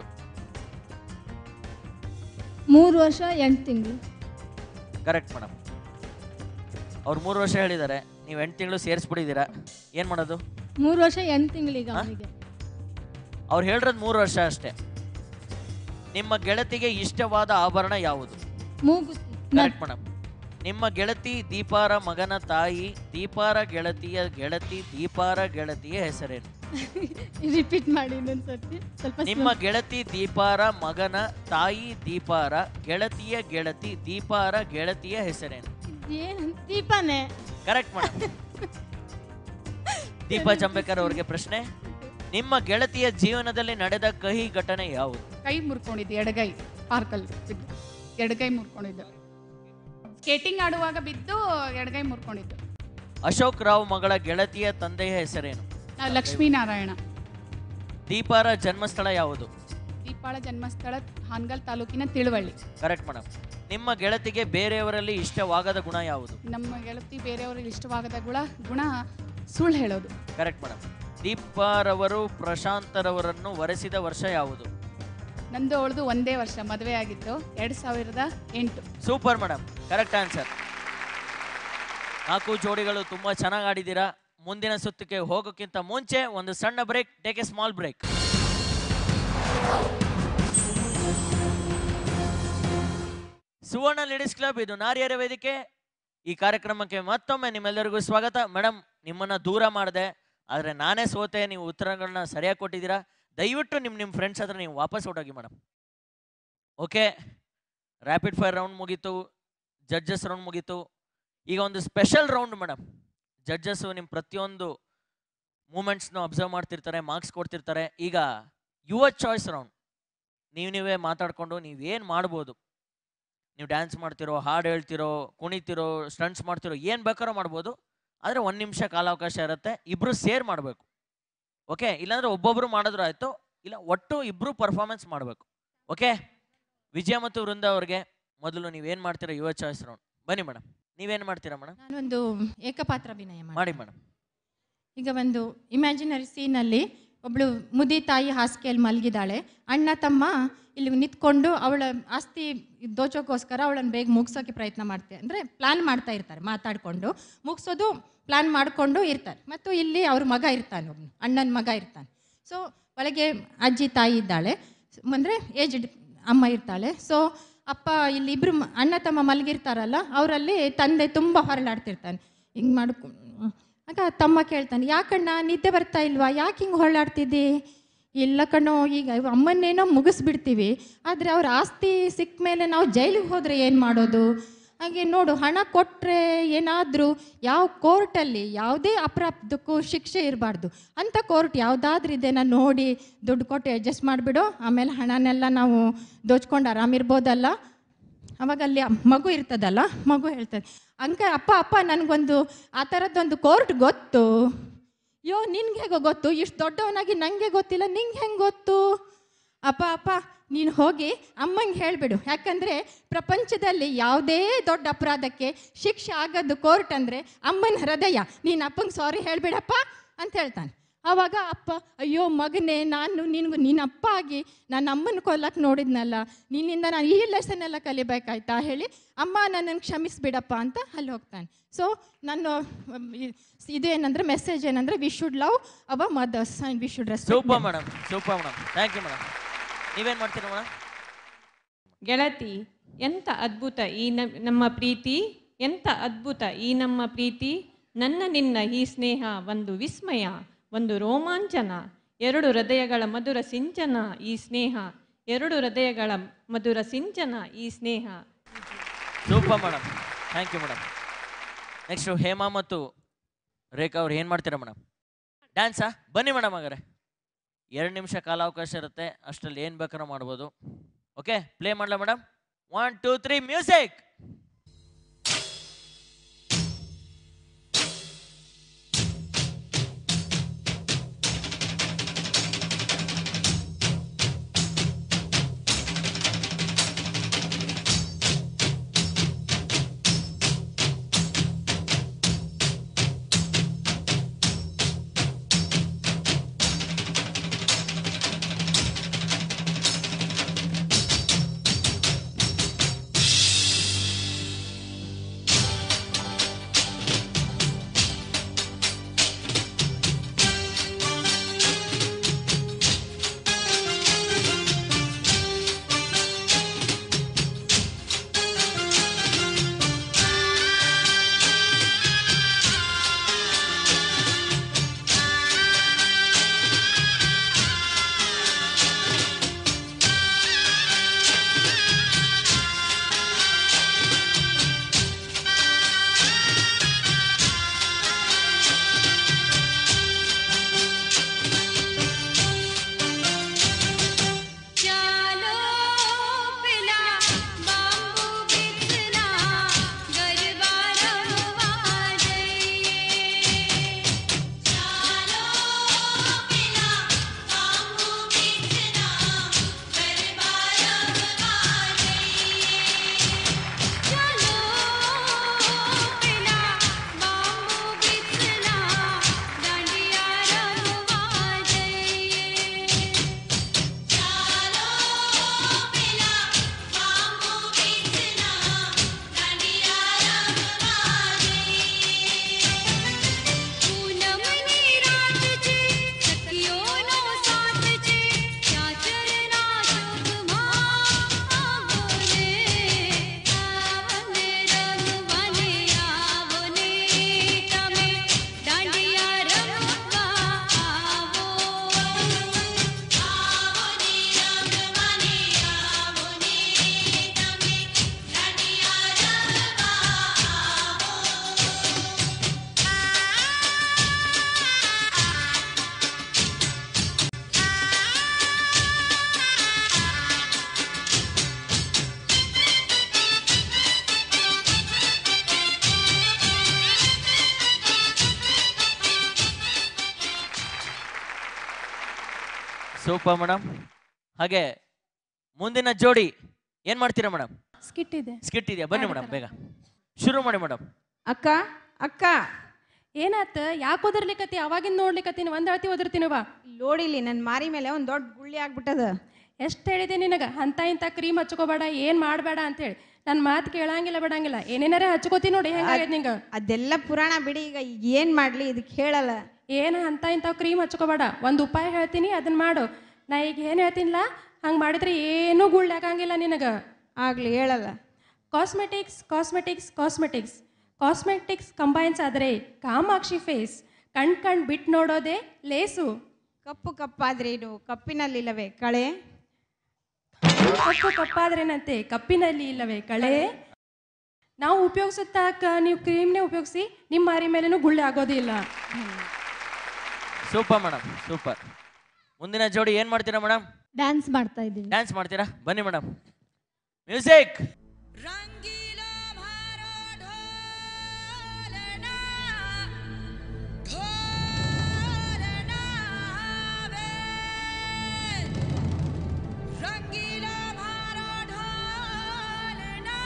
Speaker 6: ಮೂರು ವರ್ಷ ಎಂಟು ತಿಂಗಳು
Speaker 1: ಕರೆಕ್ಟ್ ಮೇಡಮ್ ಅವ್ರು ಮೂರು ವರ್ಷ ಹೇಳಿದ್ದಾರೆ ನೀವು ಎಂಟು ತಿಂಗಳು ಸೇರಿಸ್ಬಿಟ್ಟಿದ್ದೀರಾ ಏನು ಮಾಡೋದು
Speaker 6: ಮೂರು ವರ್ಷ ಎಂಟು ತಿಂಗಳಿಗೆ
Speaker 1: ಹಾ?
Speaker 6: ಅವನಿಗೆ
Speaker 1: ಅವ್ರು ಹೇಳಿರೋದು ಮೂರು ವರ್ಷ ಅಷ್ಟೇ ನಿಮ್ಮ ಗೆಳತಿಗೆ ಇಷ್ಟವಾದ ಆಭರಣ ಯಾವುದು
Speaker 6: ಮೂಗುತಿ
Speaker 1: ಕರೆಕ್ಟ್ ಮೇಡಮ್ ನಿಮ್ಮ ಗೆಳತಿ ದೀಪಾರ ಮಗನ ತಾಯಿ ದೀಪಾರ ಗೆಳತಿಯ ಗೆಳತಿ ದೀಪಾರ ಗೆಳತಿಯ ಹೆಸರೇನು
Speaker 6: ರಿಪೀಟ್ ಮಾಡಿ ಇನ್ನೊಂದ್ಸರ್ತಿ ಸ್ವಲ್ಪ
Speaker 1: ನಿಮ್ಮ ಗೆಳತಿ ದೀಪಾರ ಮಗನ ತಾಯಿ ದೀಪಾರ ಗೆಳತಿಯ ಗೆಳತಿ ದೀಪಾರ ಗೆಳತಿಯ ಹೆಸರೇನು
Speaker 6: ಏನು ದೀಪಾನೇ
Speaker 1: ಕರೆಕ್ಟ್ ಮೇಡಮ್ ದೀಪಾ ಜಂಬೇಕರ್ ಅವರಿಗೆ ಪ್ರಶ್ನೆ ನಿಮ್ಮ ಗೆಳತಿಯ ಜೀವನದಲ್ಲಿ ನಡೆದ ಕಹಿ ಘಟನೆ ಯಾವುದು
Speaker 10: ಕೈ ಮುರ್ಕೊಂಡಿದ್ದು ಎಡಗೈ ಪಾರ್ಕಲ್ಲಿ ಬಿದ್ದು ಎಡಗೈ ಮುರ್ಕೊಂಡಿದ್ದು ಸ್ಕೇಟಿಂಗ್ ಆಡುವಾಗ ಬಿದ್ದು ಎಡಗೈ ಮುರ್ಕೊಂಡಿದ್ದು
Speaker 1: ಅಶೋಕ್ ರಾವ್ ಮಗಳ ಗೆಳತಿಯ ತಂದೆಯ ಹೆಸರೇನು
Speaker 10: ನಾವು ಲಕ್ಷ್ಮೀನಾರಾಯಣ
Speaker 1: ದೀಪಾರ ಜನ್ಮಸ್ಥಳ ಯಾವುದು
Speaker 10: ದೀಪಾಳ ಜನ್ಮಸ್ಥಳ ಹಾನಗಲ್ ತಾಲೂಕಿನ ತಿಳುವಳ್ಳಿ
Speaker 1: ಕರೆಕ್ಟ್ ಮೇಡಮ್ ನಿಮ್ಮ ಗೆಳತಿಗೆ ಬೇರೆಯವರಲ್ಲಿ ಇಷ್ಟವಾಗದ ಗುಣ ಯಾವುದು
Speaker 10: ನಮ್ಮ ಗೆಳತಿ ಬೇರೆಯವ್ರಿಗೆ ಇಷ್ಟವಾಗದ ಗುಣ ಗುಣ ಸುಳ್ಳು ಹೇಳೋದು
Speaker 1: ಕರೆಕ್ಟ್ ಮೇಡಮ್ ದೀಪಾರವರು ಪ್ರಶಾಂತರವರನ್ನು ವರೆಸಿದ ವರ್ಷ ಯಾವುದು
Speaker 10: ನಂದು ಅವಳದು ಒಂದೇ ವರ್ಷ ಮದುವೆ ಆಗಿತ್ತು ಎರಡು ಸಾವಿರದ ಎಂಟು
Speaker 1: ಸೂಪರ್ ಮೇಡಮ್ ಕರೆಕ್ಟ್ ಆನ್ಸರ್ ನಾಲ್ಕು ಜೋಡಿಗಳು ತುಂಬಾ ಚೆನ್ನಾಗಿ ಆಡಿದ್ದೀರಾ ಮುಂದಿನ ಸುತ್ತಿಗೆ ಹೋಗೋಕ್ಕಿಂತ ಮುಂಚೆ ಒಂದು ಸಣ್ಣ break take a small break Suvarna ladies club ಇದು ನಾರಿಯರ ವೇದಿಕೆ ಈ ಕಾರ್ಯಕ್ರಮಕ್ಕೆ ಮತ್ತೊಮ್ಮೆ ನಿಮ್ಮೆಲ್ಲರಿಗೂ ಸ್ವಾಗತ ಮೇಡಮ್ ನಿಮ್ಮನ್ನ ದೂರ ಮಾಡಿದೆ ಆದರೆ ನಾನೇ ಸೋತೆ ನೀವು ಉತ್ತರಗಳನ್ನ ಸರಿಯಾಗಿ ಕೊಟ್ಟಿದ್ದೀರಾ ದಯವಿಟ್ಟು ನಿಮ್ಮ ನಿಮ್ಮ ಫ್ರೆಂಡ್ಸ್ ಹತ್ರ ನೀವು ವಾಪಸ್ ಹೊರಟೋಗಿ madam okay rapid fire round ಮುಗೀತು ಜಡ್ಜಸ್ ರೌಂಡ್ ಮುಗೀತು ಈಗ ಒಂದು ಸ್ಪೆಷಲ್ ರೌಂಡ್ ಮೇಡಮ್ ಜಡ್ಜಸ್ಸು ನಿಮ್ಮ ಪ್ರತಿಯೊಂದು ಮೂಮೆಂಟ್ಸ್ನ ಅಬ್ಸರ್ವ್ ಮಾಡ್ತಿರ್ತಾರೆ ಮಾರ್ಕ್ಸ್ ಕೊಡ್ತಿರ್ತಾರೆ ಈಗ ಯುವ ಚಾಯ್ಸ್ ರೌಂಡ್ ನೀವು ನೀವೇ ಮಾತಾಡ್ಕೊಂಡು ನೀವೇನು ಮಾಡ್ಬೋದು ನೀವು ಡ್ಯಾನ್ಸ್ ಮಾಡ್ತಿರೋ ಹಾಡು ಹೇಳ್ತಿರೋ ಕುಣಿತಿರೋ ಸ್ಟಂಟ್ಸ್ ಮಾಡ್ತಿರೋ ಏನು ಬೇಕಾದ್ರೂ ಮಾಡ್ಬೋದು ಆದರೆ ಒಂದು ನಿಮಿಷ ಕಾಲಾವಕಾಶ ಇರುತ್ತೆ ಇಬ್ಬರು ಸೇರ್ ಮಾಡಬೇಕು ಓಕೆ ಇಲ್ಲಾಂದ್ರೆ ಒಬ್ಬೊಬ್ಬರು ಮಾಡಿದ್ರು ಆಯಿತು ಇಲ್ಲ ಒಟ್ಟು ಇಬ್ಬರು ಪರ್ಫಾರ್ಮೆನ್ಸ್ ಮಾಡಬೇಕು ಓಕೆ ವಿಜಯ ಮತ್ತು ವೃಂದ ಅವ್ರಿಗೆ ಮೊದಲು ನೀವೇನು ಮಾಡ್ತೀರಾ ಯುವ ಚಾಯ್ಸ್ ರೌಂಡ್ ಬನ್ನಿ ಮೇಡಮ್ ನೀವೇನು ಮಾಡ್ತೀರಾ ಮೇಡಮ್
Speaker 4: ನಾನೊಂದು ಏಕಪಾತ್ರ ಅಭಿನಯ ಮಾಡಿ
Speaker 1: ಮಾಡಿ ಮೇಡಮ್
Speaker 4: ಈಗ ಒಂದು ಇಮ್ಯಾಜಿನರಿ ಸೀನಲ್ಲಿ ಒಬ್ಳು ಮುದಿ ತಾಯಿ ಹಾಸಿಗೆಯಲ್ಲಿ ಮಲಗಿದಾಳೆ ಅಣ್ಣ ತಮ್ಮ ಇಲ್ಲಿ ನಿಂತ್ಕೊಂಡು ಅವಳ ಆಸ್ತಿ ದೋಚೋಕ್ಕೋಸ್ಕರ ಅವಳನ್ನು ಬೇಗ ಮುಗಿಸೋಕೆ ಪ್ರಯತ್ನ ಮಾಡ್ತಾರೆ ಅಂದರೆ ಪ್ಲ್ಯಾನ್ ಮಾಡ್ತಾ ಇರ್ತಾರೆ ಮಾತಾಡಿಕೊಂಡು ಮುಗಿಸೋದು ಪ್ಲ್ಯಾನ್ ಮಾಡಿಕೊಂಡು ಇರ್ತಾರೆ ಮತ್ತು ಇಲ್ಲಿ ಅವ್ರ ಮಗ ಇರ್ತಾನೆ ಒಬ್ಬನು ಅಣ್ಣನ ಮಗ ಇರ್ತಾನೆ ಸೊ ಒಳಗೆ ಅಜ್ಜಿ ತಾಯಿ ಇದ್ದಾಳೆ ಅಂದರೆ ಏಜ್ಡ್ ಅಮ್ಮ ಇರ್ತಾಳೆ ಸೊ ಅಪ್ಪ ಇಲ್ಲಿ ಇಬ್ಬರು ಅಣ್ಣ ತಮ್ಮ ಮಲಗಿರ್ತಾರಲ್ಲ ಅವರಲ್ಲಿ ತಂದೆ ತುಂಬ ಹೊರಳಾಡ್ತಿರ್ತಾನೆ ಹಿಂಗೆ ಮಾಡ್ಕೊಂಡು ಆಗ ತಮ್ಮ ಕೇಳ್ತಾನೆ ಯಾಕಣ್ಣ ನಿದ್ದೆ ಬರ್ತಾ ಇಲ್ವಾ ಯಾಕೆ ಹಿಂಗೆ ಹೊರಳಾಡ್ತಿದ್ದಿ ಇಲ್ಲ ಕಣೋ ಈಗ ಅಮ್ಮನ್ನೇನೋ ಮುಗಿಸ್ಬಿಡ್ತೀವಿ ಆದರೆ ಅವ್ರ ಆಸ್ತಿ ಸಿಕ್ಕ ಮೇಲೆ ನಾವು ಜೈಲಿಗೆ ಹೋದರೆ ಏನು ಮಾಡೋದು ಹಾಗೆ ನೋಡು ಹಣ ಕೊಟ್ಟರೆ ಏನಾದರೂ ಯಾವ ಕೋರ್ಟಲ್ಲಿ ಯಾವುದೇ ಅಪರಾಧಕ್ಕೂ ಶಿಕ್ಷೆ ಇರಬಾರ್ದು ಅಂಥ ಕೋರ್ಟ್ ಯಾವುದಾದ್ರೂ ಇದೆನಾ ನೋಡಿ ದುಡ್ಡು ಕೊಟ್ಟು ಅಡ್ಜಸ್ಟ್ ಮಾಡಿಬಿಡು ಆಮೇಲೆ ಹಣನೆಲ್ಲ ನಾವು ದೋಚ್ಕೊಂಡು ಆರಾಮಿರ್ಬೋದಲ್ಲ ಅವಾಗ ಅಲ್ಲಿ ಆ ಮಗು ಇರ್ತದಲ್ಲ ಮಗು ಹೇಳ್ತದೆ ಅಂಕ ಅಪ್ಪ ಅಪ್ಪ ನನಗೊಂದು ಆ ಥರದ್ದೊಂದು ಕೋರ್ಟ್ ಗೊತ್ತು ಯೋ ನಿನ್ಗೆ ಹೇಗೋ ಗೊತ್ತು ಇಷ್ಟು ದೊಡ್ಡವನಾಗಿ ನನಗೆ ಗೊತ್ತಿಲ್ಲ ನಿಂಗೆ ಹೆಂಗೆ ಗೊತ್ತು ಅಪ್ಪ ಅಪ್ಪ ನೀನು ಹೋಗಿ ಅಮ್ಮಂಗೆ ಹೇಳಿಬಿಡು ಯಾಕಂದರೆ ಪ್ರಪಂಚದಲ್ಲಿ ಯಾವುದೇ ದೊಡ್ಡ ಅಪರಾಧಕ್ಕೆ ಶಿಕ್ಷೆ ಆಗೋದು ಕೋರ್ಟ್ ಅಂದರೆ ಅಮ್ಮನ ಹೃದಯ ನೀನು ಅಪ್ಪಂಗೆ ಸಾರಿ ಹೇಳಿಬಿಡಪ್ಪ ಅಂತ ಹೇಳ್ತಾನೆ ಆವಾಗ ಅಪ್ಪ ಅಯ್ಯೋ ಮಗನೇ ನಾನು ನಿನಗೂ ನಿನ್ನ ಅಪ್ಪ ಆಗಿ ನನ್ನ ಅಮ್ಮನ ಕೊಲ್ಲಕ್ಕೆ ನೋಡಿದ್ನಲ್ಲ ನಿನ್ನಿಂದ ನಾನು ಈ ಲೆಸನ್ ಎಲ್ಲ ಕಲಿಬೇಕಾಯ್ತಾ ಹೇಳಿ ಅಮ್ಮ ನನ್ನನ್ನು ಕ್ಷಮಿಸ್ಬಿಡಪ್ಪ ಅಂತ ಅಲ್ಲಿ ಹೋಗ್ತಾನೆ ಸೊ ನಾನು ಮ್, ಇ- ಇದು ಏನಂದ್ರೆ ಮೆಸೇಜ್ ಏನಂದ್ರೆ we should love our mothers and we should respect
Speaker 1: super madam super madam thank you madam ನೀವೇನು ಮಾಡ್ತೀರಾ ಮೇಡಮ್
Speaker 7: ಗೆಳತಿ ಎಂಥ ಅದ್ಭುತ ಈ ನ ನಮ್ಮ ಪ್ರೀತಿ ಎಂಥ ಅದ್ಭುತ ಈ ನಮ್ಮ ಪ್ರೀತಿ ನನ್ನ ನಿನ್ನ ಈ ಸ್ನೇಹ ಒಂದು ವಿಸ್ಮಯ ಒಂದು ರೋಮಾಂಚನ ಎರಡು ಹೃದಯಗಳ ಮಧುರ ಸಿಂಚನ ಈ ಸ್ನೇಹ ಎರಡು ಹೃದಯಗಳ ಮಧುರ ಸಿಂಚನ ಈ ಸ್ನೇಹ
Speaker 1: super madam thank you madam next Hema ಮತ್ತು ರೇಖಾ ಅವ್ರು ಏನು ಮಾಡ್ತೀರಾ ಮೇಡಮ್ ಡ್ಯಾನ್ಸಾ ಬನ್ನಿ ಮೇಡಮ್ ಹಾಗಾರೆ ಎರಡು ನಿಮಿಷ ಕಾಲಾವಕಾಶ ಇರುತ್ತೆ ಅಷ್ಟರಲ್ಲಿ ಏನು ಬೇಕಾದ್ರೂ ಮಾಡ್ಬೋದು ಓಕೆ ಪ್ಲೇ ಮಾಡಲ madam one two three music
Speaker 11: ચાલો પેલા બાંબુ બીજના ગરબા રમવા જઈએ ચાલો પેલા બાંબુ બીજના ગરબા રમવા જઈએ ચાલો પેલા બાંબુ બીજના દાંડિયા રમવા જઈએ ચાલો પેલા બાંબુ બીજના દાંડિયા રમવા જઈએ પૂનમની રાત છે સખીઓનો સાથ છે ચાચરના ચોકમાં આવો ને આવને રમવાને આવો ને તમે દાંડિયા રમવા આવો આવો ને રમવાને આવો ને તમે દાંડિયા રમવા
Speaker 1: ಸೂಪರ್ ಮೇಡಮ್ ಹಾಗೆ ಮುಂದಿನ ಜೋಡಿ ಏನ್ ಮಾಡ್ತೀರಾ ಮೇಡಮ್
Speaker 9: ಸ್ಕಿಟ್ ಇದೆ
Speaker 1: ಸ್ಕಿಟ್ ಇದೆಯಾ ಬನ್ನಿ ಮೇಡಮ್ ಬೇಗ ಶುರು ಮಾಡಿ ಮೇಡಮ್
Speaker 9: ಅಕ್ಕ ಅಕ್ಕ ಏನಾತ ಯಾಕೆ ಓದರ್ಲಿಕತ್ತಿ ಅವಾಗಿಂದ ನೋಡ್ಲಿಕತ್ತೀನಿ ಒಂದ್ ಹೇಳ್ತಿ ಓದಿರ್ತೀನಿ ಬಾ
Speaker 12: ನೋಡಿಲಿ ನನ್ನ ಮಾರಿ ಮೇಲೆ ಒಂದು ದೊಡ್ಡ ಗುಳ್ಳಿ ಆಗ್ಬಿಟ್ಟದ
Speaker 9: ಎಷ್ಟು ಹೇಳಿದೆ ನಿನಗೆ ಅಂತ ಇಂಥ ಕ್ರೀಮ್ ಹಚ್ಕೋಬೇಡ ಏನು ಮಾಡಬೇಡ ಅಂತೇಳಿ ನನ್ನ ಮಾತು ಕೇಳಂಗಿಲ್ಲ ಬಿಡಂಗಿಲ್ಲ ಏನೇನಾರೇ ಹಚ್ಕೋತಿ ನೋಡಿ ಹೆಂಗಾಗೈತೆ ನಿಂಗೆ
Speaker 12: ಅದೆಲ್ಲ ಪುರಾಣ ಬಿಡಿ ಈಗ ಏನು ಮಾಡಲಿ ಇದಕ್ಕೆ ಹೇಳಲ್ಲ
Speaker 9: ಏನು ಅಂತ ಇಂಥ ಕ್ರೀಮ್ ಹಚ್ಕೋಬೇಡ ಒಂದು ಉಪಾಯ ಹೇಳ್ತೀನಿ ಅದನ್ನ ಮಾಡು ನಾ ಈಗ ಏನು ಹೇಳ್ತೀನಿಲ್ಲ ಹಂಗೆ ಮಾಡಿದ್ರೆ ಏನೂ ಗುಳ್ಳ್ಯಾಗಂಗಿಲ್ಲ ನಿನಗೆ
Speaker 12: ಆಗ್ಲಿ ಹೇಳಲ್ಲ
Speaker 9: cosmetics cosmetics cosmetics cosmetics combines ಆದರೆ ಕಾಮಾಕ್ಷಿ ಫೇಸ್ ಕಣ್ ಕಣ್ ಬಿಟ್ಟು ನೋಡೋದೇ ಲೇಸು
Speaker 12: ಕಪ್ಪು ಕಪ್ಪಾದ್ರೆ ಇದು ಕಪ್ಪಿನಲ್ಲಿಲ್ಲವೇ ಕಳೆ
Speaker 9: ಕಪ್ಪು ಕಪ್ಪಾದ್ರೇನಂತೆ ಕಪ್ಪಿನಲ್ಲಿ ಇಲ್ಲವೇ ಕಳೆ ನಾವು ಉಪಯೋಗಿಸುತ್ತಾಕ ನೀವು ಕ್ರೀಮ್ನೇ ಉಪಯೋಗಿಸಿ ನಿಮ್ಮ ಮಾರಿ ಮೇಲೇನೂ ಗುಳ್ಳೆ ಆಗೋದಿಲ್ಲ
Speaker 1: ಸೂಪರ್ ಮೇಡಮ್ ಸೂಪರ್ ಮುಂದಿನ ಜೋಡಿ ಏನ್ ಮಾಡ್ತೀರಾ ಮೇಡಮ್
Speaker 6: ಡ್ಯಾನ್ಸ್ ಮಾಡ್ತಾ ಇದ್ದೀವಿ
Speaker 1: ಡ್ಯಾನ್ಸ್ ಮಾಡ್ತೀರಾ ಬನ್ನಿ ಮೇಡಮ್ ಮ್ಯೂಸಿಕ್
Speaker 11: रंगीला भारो ढोलना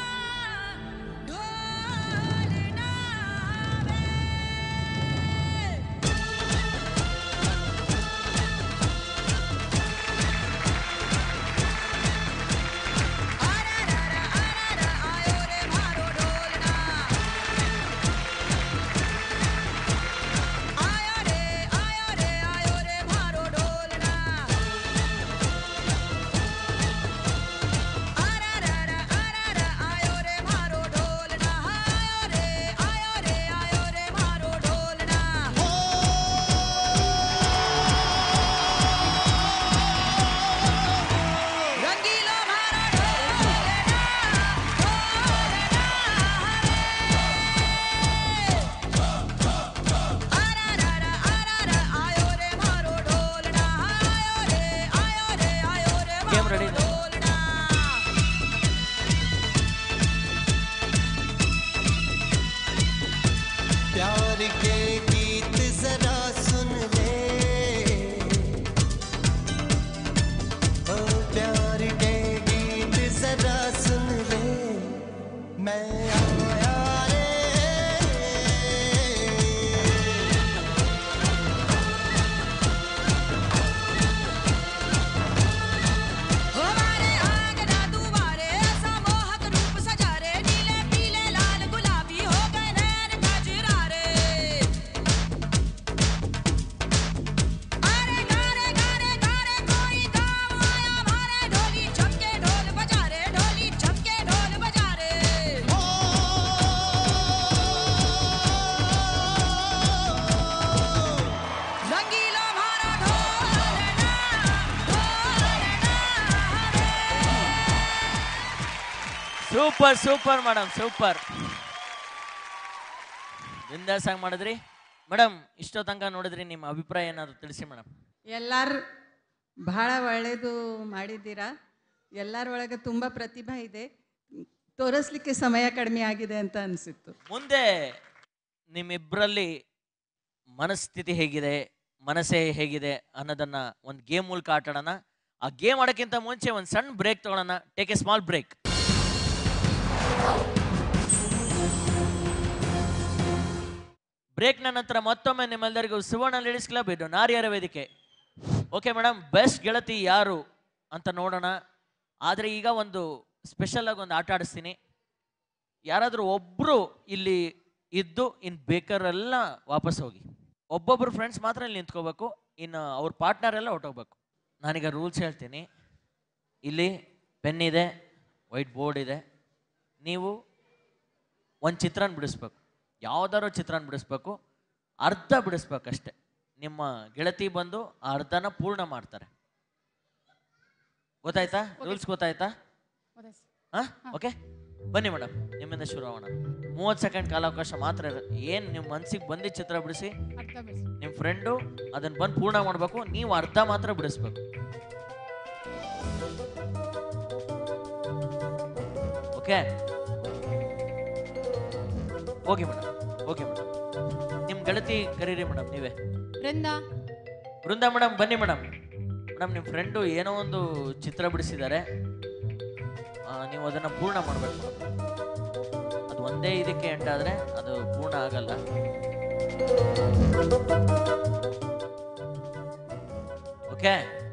Speaker 11: ढोलना वे
Speaker 1: ಸೂಪರ್ ಸೂಪರ್ ಮೇಡಮ್ ಸೂಪರ್ ಬಿಂದಾಸ್ ಆಗಿ ಮಾಡಿದ್ರಿ ಮೇಡಮ್ ಇಷ್ಟೋ ತನಕ ನೋಡಿದ್ರಿ ನಿಮ್ಮ ಅಭಿಪ್ರಾಯ ಏನಾದ್ರು ತಿಳಿಸಿ ಮೇಡಮ್
Speaker 3: ಎಲ್ಲರೂ ಬಹಳ ಒಳ್ಳೆಯದು ಮಾಡಿದ್ದೀರಾ ಎಲ್ಲರ ಒಳಗೆ ತುಂಬ ಪ್ರತಿಭೆ ಇದೆ ತೋರಿಸ್ಲಿಕ್ಕೆ ಸಮಯ ಕಡಿಮೆ ಆಗಿದೆ ಅಂತ ಅನಿಸಿತ್ತು
Speaker 1: ಮುಂದೆ ನಿಮ್ಮಿಬ್ಬರಲ್ಲಿ ಮನಸ್ಥಿತಿ ಹೇಗಿದೆ ಮನಸ್ಸೇ ಹೇಗಿದೆ ಅನ್ನೋದನ್ನ ಒಂದು ಗೇಮ್ ಮೂಲಕ ಆಟಾಡೋಣ ಆ ಗೇಮ್ ಆಡೋಕ್ಕಿಂತ ಮುಂಚೆ ಒಂದು ಸಣ್ಣ ಬ್ರೇಕ್ ತಗೊಳ್ಳೋಣ ಟೇಕ್ ಎ ಸ್ಮಾಲ್ ಬ್ರೇಕ್ ಬ್ರೇಕ್ನ ನಂತರ ಮತ್ತೊಮ್ಮೆ ನಿಮ್ಮೆಲ್ಲರಿಗೂ ಸುವರ್ಣ ಲೇಡೀಸ್ ಕ್ಲಬ್ ಇದು ನಾರಿಯರ ವೇದಿಕೆ ಓಕೆ ಮೇಡಮ್ ಬೆಸ್ಟ್ ಗೆಳತಿ ಯಾರು ಅಂತ ನೋಡೋಣ ಆದರೆ ಈಗ ಒಂದು ಸ್ಪೆಷಲ್ ಆಗಿ ಒಂದು ಆಟ ಆಡಿಸ್ತೀನಿ ಯಾರಾದರೂ ಒಬ್ಬರು ಇಲ್ಲಿ ಇದ್ದು ಇನ್ನು ಬೇಕಾರೆಲ್ಲ ವಾಪಸ್ ಹೋಗಿ ಒಬ್ಬೊಬ್ಬರು ಫ್ರೆಂಡ್ಸ್ ಮಾತ್ರ ಇಲ್ಲಿ ನಿಂತ್ಕೋಬೇಕು ಇನ್ನು ಅವ್ರ ಪಾರ್ಟ್ನರ್ ಎಲ್ಲ ಹೊಟ್ಟೋಗ್ಬೇಕು ನಾನೀಗ ರೂಲ್ಸ್ ಹೇಳ್ತೀನಿ ಇಲ್ಲಿ ಪೆನ್ ಇದೆ ವೈಟ್ ಬೋರ್ಡ್ ಇದೆ ನೀವು ಒಂದು ಚಿತ್ರನ ಬಿಡಿಸ್ಬೇಕು ಯಾವ್ದಾದ್ರು ಚಿತ್ರನ ಬಿಡಿಸ್ಬೇಕು ಅರ್ಧ ಬಿಡಿಸ್ಬೇಕಷ್ಟೆ ನಿಮ್ಮ ಗೆಳತಿ ಬಂದು ಆ ಅರ್ಧನ ಪೂರ್ಣ ಮಾಡ್ತಾರೆ ಗೊತ್ತಾಯ್ತಾ ರೂಲ್ಸ್ ಗೊತ್ತಾಯ್ತಾ ಹಾ ಓಕೆ ಬನ್ನಿ ಮೇಡಮ್ ನಿಮ್ಮಿಂದ ಶುರು ಆಗೋಣ ಮೂವತ್ತು ಸೆಕೆಂಡ್ ಕಾಲಾವಕಾಶ ಮಾತ್ರ ಇರುತ್ತೆ ಏನು ನಿಮ್ಮ ಮನ್ಸಿಗೆ ಬಂದಿದ್ದ ಚಿತ್ರ ಬಿಡಿಸಿ ನಿಮ್ಮ ಫ್ರೆಂಡು ಅದನ್ನ ಬಂದು ಪೂರ್ಣ ಮಾಡಬೇಕು ನೀವು ಅರ್ಧ ಮಾತ್ರ ಬಿಡಿಸ್ಬೇಕು okay okay madam okay madam ನಿಮ್ಮ ಗೆಳತಿ ಕರೀರಿ ಮೇಡಮ್ ನೀವೇ
Speaker 4: ಬೃಂದಾ
Speaker 1: ಬೃಂದಾ ಮೇಡಮ್ ಬನ್ನಿ ಮೇಡಮ್ ಮೇಡಮ್ ನಿಮ್ಮ ಫ್ರೆಂಡು ಏನೋ ಒಂದು ಚಿತ್ರ ಬಿಡಿಸಿದ್ದಾರೆ ಆ, ನೀವು ಅದನ್ನು ಪೂರ್ಣ ಮಾಡಬೇಕು ಅದು ಒಂದೇ ಇದಕ್ಕೆ ಎಂಟಾದರೆ ಅದು ಪೂರ್ಣ ಆಗಲ್ಲ ಓಕೆ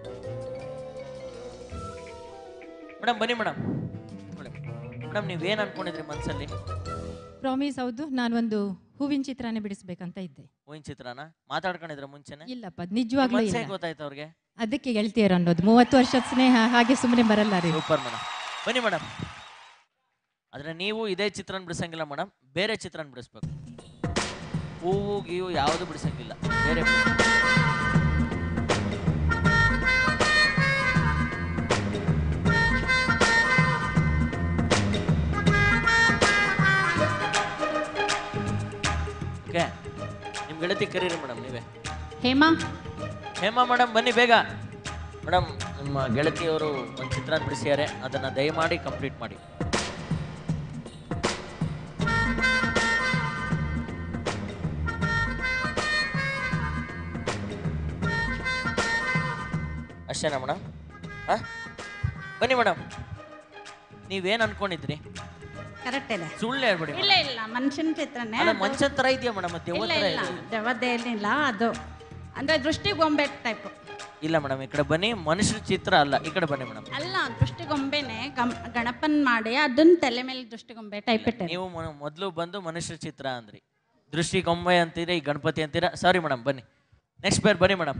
Speaker 1: ಮೇಡಮ್ ಬನ್ನಿ ಮೇಡಮ್ ಮೇಡಮ್ ನೀವೇನು ಅನ್ಕೊಂಡಿದ್ರಿ ಮನಸ್ಸಲ್ಲಿ
Speaker 4: ಪ್ರಾಮಿಸ್ ಹೌದು ನಾನು ಒಂದು ಹೂವಿನ ಚಿತ್ರನೇ ಬಿಡಿಸ್ಬೇಕಂತ ಇದ್ದೆ
Speaker 1: ಹೂವಿನ ಚಿತ್ರನ ಮಾತಾಡ್ಕೊಂಡಿದ್ರ ಮುಂಚೆನೆ
Speaker 4: ಇಲ್ಲಪ್ಪ ಅದ್ ನಿಜವಾಗ್ಲೂ
Speaker 1: ಮನ್ಸೇ
Speaker 4: ಇಲ್ಲ.
Speaker 1: ಗೊತ್ತಾಯ್ತು ಅವ್ರಿಗೆ
Speaker 4: ಅದಕ್ಕೆ ಗೆಳತಿಯರು ಅನ್ನೋದು ಮೂವತ್ತು ವರ್ಷದ ಸ್ನೇಹ ಹಾಗೆ ಸುಮ್ಮನೆ ಬರಲ್ಲ ರೀ
Speaker 1: ಸೂಪರ್ ಮೇಡಮ್ ಬನ್ನಿ ಮೇಡಮ್ ಆದ್ರೆ ನೀವು ಇದೇ ಚಿತ್ರನ ಬಿಡಿಸಂಗಿಲ್ಲ ಮೇಡಮ್ ಬೇರೆ ಚಿತ್ರನ ಬಿಡಿಸ್ಬೇಕು ಹೂವು ಗೀವು ಯಾವುದು ಬಿಡಿಸಂಗಿಲ್ಲ ಬೇರೆ ಬಿಡಿಸ್ಬೇಕು. ಓಕೆ ನಿಮ್ಮ ಗೆಳತಿ ಕರೀರಿ ಮೇಡಮ್ ನೀವೇ
Speaker 8: ಹೇಮಾ
Speaker 1: ಹೇಮಾ ಮೇಡಮ್ ಬನ್ನಿ ಬೇಗ ಮೇಡಮ್ ನಿಮ್ಮ ಗೆಳತಿಯವರು ಒಂದು ಚಿತ್ರ ಬಿಡಿಸಿದ್ದಾರೆ ಅದನ್ನು ದಯಮಾಡಿ ಕಂಪ್ಲೀಟ್ ಮಾಡಿ ಅಷ್ಟೇನಾ ಮೇಡಮ್ ಹಾಂ ಬನ್ನಿ ಮೇಡಮ್ ನೀವೇನು ಅನ್ಕೊಂಡಿದ್ರಿ
Speaker 12: ಕರೆಕ್ಟ್ ಇದೆ
Speaker 1: ಸುಳ್ಳು ಹೇಳ್ಬೇಡಿ
Speaker 12: ಇಲ್ಲ ಇಲ್ಲ ಮನುಷ್ಯನ ಚಿತ್ರನೇ
Speaker 1: ಅಲ್ಲ
Speaker 12: ಅದು-
Speaker 1: ಮನುಷ್ಯನ ಥರ ಇದೆಯಾ ಮೇಡಮ್ ದೆವ್ವ
Speaker 12: ಇಲ್ಲ
Speaker 1: ಥರ
Speaker 12: ಇಲ್ಲ
Speaker 1: ಇದೆ
Speaker 12: ದೆವ್ವದ್ದೇನಿಲ್ಲ ಅದು ಅಂದ್ರೆ ದೃಷ್ಟಿಗೊಂಬೆ ಟೈಪ್
Speaker 1: ಇಲ್ಲ ಮೇಡಮ್ ಈ ಕಡೆ ಬನ್ನಿ ಮನುಷ್ಯರ ಚಿತ್ರ ಅಲ್ಲ ಈ ಕಡೆ ಬನ್ನಿ ಮೇಡಮ್
Speaker 12: ಅಲ್ಲ ದೃಷ್ಟಿಗೊಂಬೆನೆ ಗಮ್ ಗಣಪನ್ ಮಾಡಿ ಅದನ್ನ ತಲೆ ಮೇಲೆ ದೃಷ್ಟಿಗೊಂಬೆ ಟೈಪ್ ಇಟ್ಟೆ
Speaker 1: ನೀವು ಮೊದಲು ಬಂದು ಮನುಷ್ಯರ ಚಿತ್ರ ಅಂದ್ರಿ ದೃಷ್ಟಿ ಗೊಂಬೆ ಅಂತೀರಾ ಈ ಗಣಪತಿ ಅಂತೀರಾ ಸಾರಿ ಮೇಡಮ್ ಬನ್ನಿ ನೆಕ್ಸ್ಟ್ ಬೇರೆ ಬನ್ನಿ ಮೇಡಮ್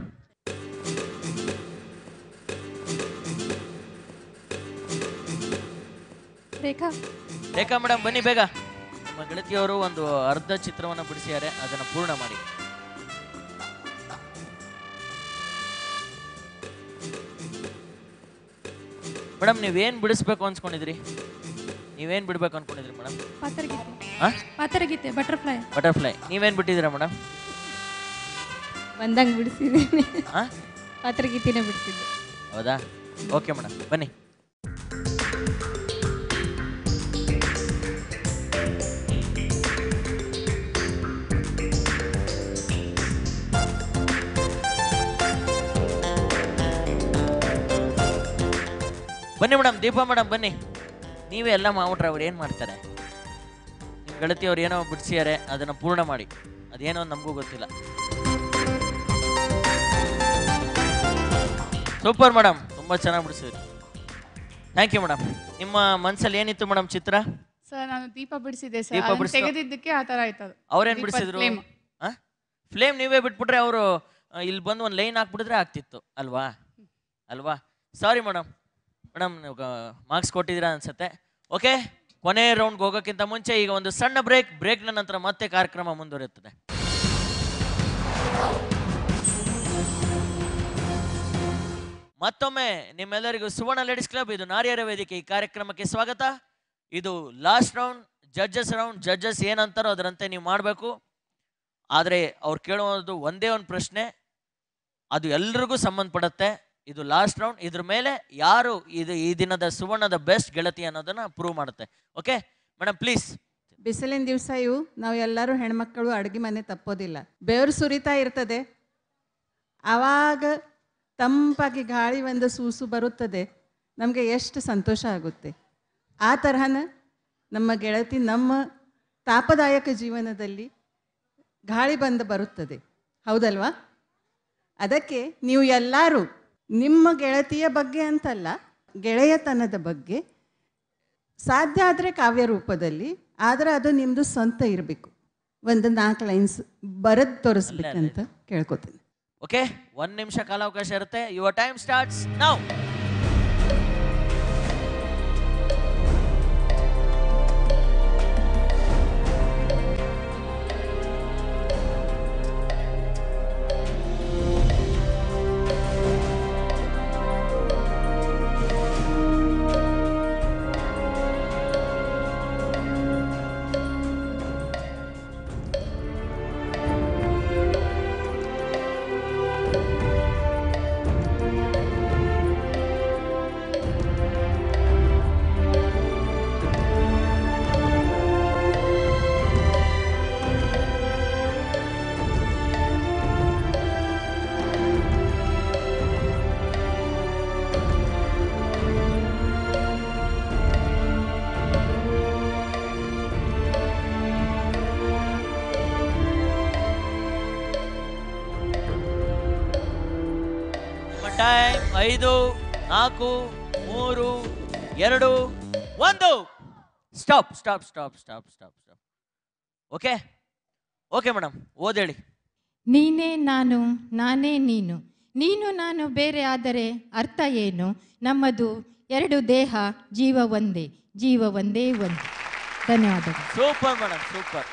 Speaker 9: ರೇಖಾ
Speaker 1: ರೇಖಾ ಮೇಡಮ್ ಬನ್ನಿ ಬೇಗ ನಿಮ್ಮ ಗೆಳತಿಯವರು ಒಂದು ಅರ್ಧ ಚಿತ್ರವನ್ನು ಬಿಡಿಸಿದ್ದಾರೆ ಅದನ್ನು ಪೂರ್ಣ ಮಾಡಿ ಮೇಡಮ್ ನೀವೇನು ಬಿಡಿಸ್ಬೇಕು ಅನ್ಸ್ಕೊಂಡಿದ್ರಿ ನೀವೇನು ಬಿಡ್ಬೇಕು ಅನ್ಕೊಂಡಿದ್ರಿ ಮೇಡಮ್
Speaker 9: ಪಾತರಗೀತೆ
Speaker 1: ಹಾಂ
Speaker 9: ಪಾತರಗೀತೆ ಬಟರ್ಫ್ಲೈ
Speaker 1: ಬಟರ್ಫ್ಲೈ ನೀವೇನು ಬಿಟ್ಟಿದ್ದೀರಾ ಮೇಡಮ್
Speaker 13: ಬಂದಂಗೆ ಬಿಡಿಸಿದ್ದೀನಿ
Speaker 1: ಹಾಂ
Speaker 13: ಪಾತ್ರಗೀತಿನೇ ಬಿಡಿಸಿದ್ದು
Speaker 1: ಹೌದಾ ಓಕೆ ಮೇಡಮ್ ಬನ್ನಿ ಬನ್ನಿ ಮೇಡಮ್ ದೀಪಾ ಮೇಡಮ್ ಬನ್ನಿ ನೀವೇ ಎಲ್ಲ ಮಾಡ್ಬಿಟ್ರೆ ಅವ್ರು ಏನು ಮಾಡ್ತಾರೆ ನಿಮ್ಮ ಗೆಳತಿಯವ್ರು ಏನೋ ಬಿಡಿಸಿದ್ದಾರೆ ಅದನ್ನು ಪೂರ್ಣ ಮಾಡಿ ಅದೇನೋ ನಮಗೂ ಗೊತ್ತಿಲ್ಲ ಸೂಪರ್ ಮೇಡಮ್ ತುಂಬ ಚೆನ್ನಾಗಿ ಬಿಡಿಸಿದ್ರಿ ಥ್ಯಾಂಕ್ ಯು ಮೇಡಮ್ ನಿಮ್ಮ ಮನಸ್ಸಲ್ಲಿ ಏನಿತ್ತು ಮೇಡಮ್ ಚಿತ್ರ
Speaker 10: ಸರ್ ನಾನು ದೀಪ ಬಿಡಿಸಿದ್ದೆ ಸರ್
Speaker 1: ದೀಪ
Speaker 10: ಅದನ್ನ
Speaker 1: ಬಿಡಿಸ್ಕೊ-
Speaker 10: ತೆಗೆದಿದ್ದಕ್ಕೆ ಆ ಥರ ಆಯ್ತದು
Speaker 1: ಅವ್ರೇನು
Speaker 10: ದೀಪದ
Speaker 1: ಬಿಡಿಸಿದ್ರು
Speaker 10: flame.
Speaker 1: ಫ್ಲೇಮ್ ನೀವೇ ಬಿಟ್ಬಿಟ್ರೆ ಅವರು ಇಲ್ಲಿ ಬಂದು ಒಂದು ಲೈನ್ ಹಾಕ್ಬಿಟ್ಟಿದ್ರೆ ಆಗ್ತಿತ್ತು ಅಲ್ವಾ ಅಲ್ವಾ ಸಾರಿ ಮೇಡಮ್ ಮೇಡಮ್ ನೀವು ಮಾರ್ಕ್ಸ್ ಕೊಟ್ಟಿದ್ದೀರಾ ಅನ್ಸುತ್ತೆ ಓಕೆ ಕೊನೆ ರೌಂಡ್ಗೆ ಹೋಗೋಕ್ಕಿಂತ ಮುಂಚೆ ಈಗ ಒಂದು ಸಣ್ಣ ಬ್ರೇಕ್ ಬ್ರೇಕ್ನ ನಂತರ ಮತ್ತೆ ಕಾರ್ಯಕ್ರಮ ಮುಂದುವರಿಯುತ್ತದೆ ಮತ್ತೊಮ್ಮೆ ನಿಮ್ಮೆಲ್ಲರಿಗೂ ಸುವರ್ಣ ಲೇಡೀಸ್ ಕ್ಲಬ್ ಇದು ನಾರಿಯರ ವೇದಿಕೆ ಈ ಕಾರ್ಯಕ್ರಮಕ್ಕೆ ಸ್ವಾಗತ ಇದು last round judges round judges ಏನಂತಾರೋ ಅದರಂತೆ ನೀವು ಮಾಡಬೇಕು ಆದರೆ ಅವ್ರು ಕೇಳುವುದು ಒಂದೇ ಒಂದು ಪ್ರಶ್ನೆ ಅದು ಎಲ್ರಿಗೂ ಸಂಬಂಧಪಡುತ್ತೆ ಇದು ಲಾಸ್ಟ್ ರೌಂಡ್ ಇದ್ರ ಮೇಲೆ ಯಾರು ಇದು ಈ ದಿನದ ಸುವರ್ಣದ ಬೆಸ್ಟ್ ಗೆಳತಿ ಅನ್ನೋದನ್ನ ಪ್ರೂವ್ ಮಾಡುತ್ತೆ ಓಕೆ ಮೇಡಮ್ ಪ್ಲೀಸ್
Speaker 3: ಬಿಸಿಲಿನ ದಿವಸ ಇವು ನಾವು ಎಲ್ಲರೂ ಹೆಣ್ಮಕ್ಕಳು ಅಡುಗೆ ಮನೆ ತಪ್ಪೋದಿಲ್ಲ ಬೆವರು ಸುರಿತಾ ಇರ್ತದೆ ಆವಾಗ ತಂಪಾಗಿ ಗಾಳಿ ಒಂದು ಸೂಸು ಬರುತ್ತದೆ ನಮಗೆ ಎಷ್ಟು ಸಂತೋಷ ಆಗುತ್ತೆ ಆ ತರಹನ ನಮ್ಮ ಗೆಳತಿ ನಮ್ಮ ತಾಪದಾಯಕ ಜೀವನದಲ್ಲಿ ಗಾಳಿ ಬಂದು ಬರುತ್ತದೆ ಹೌದಲ್ವಾ ಅದಕ್ಕೆ ನೀವು ಎಲ್ಲರೂ ನಿಮ್ಮ ಗೆಳತಿಯ ಬಗ್ಗೆ ಅಂತಲ್ಲ ಗೆಳೆಯತನದ ಬಗ್ಗೆ ಸಾಧ್ಯ ಆದರೆ ಕಾವ್ಯ ರೂಪದಲ್ಲಿ ಆದರೆ ಅದು ನಿಮ್ಮದು ಸ್ವಂತ ಇರಬೇಕು ಒಂದು ನಾಲ್ಕು ಲೈನ್ಸ್ ಬರೆದು ತೋರಿಸ್ಬೇಕಂತ ಕೇಳ್ಕೊತೀನಿ
Speaker 1: ಓಕೆ ಒಂದ್ ನಿಮಿಷ ಕಾಲಾವಕಾಶ ಇರುತ್ತೆ ಯುವರ್ ಟೈಮ್ ಸ್ಟಾರ್ಟ್ಸ್ ನೌ ನಿಮ್ಮ ಟೈಮ್ ಐದು ನಾಲ್ಕು ಮೂರು ಎರಡು ಒಂದು stop stop stop stop stop stop okay okay madam ಓದೇಳಿ
Speaker 4: ನೀನೇ ನಾನು ನಾನೇ ನೀನು ನೀನು ನಾನು ಬೇರೆ ಆದರೆ ಅರ್ಥ ಏನು ನಮ್ಮದು ಎರಡು ದೇಹ ಜೀವ ಒಂದೇ ಜೀವ ಒಂದೇ ಒಂದು ಧನ್ಯವಾದಗಳು
Speaker 1: super madam super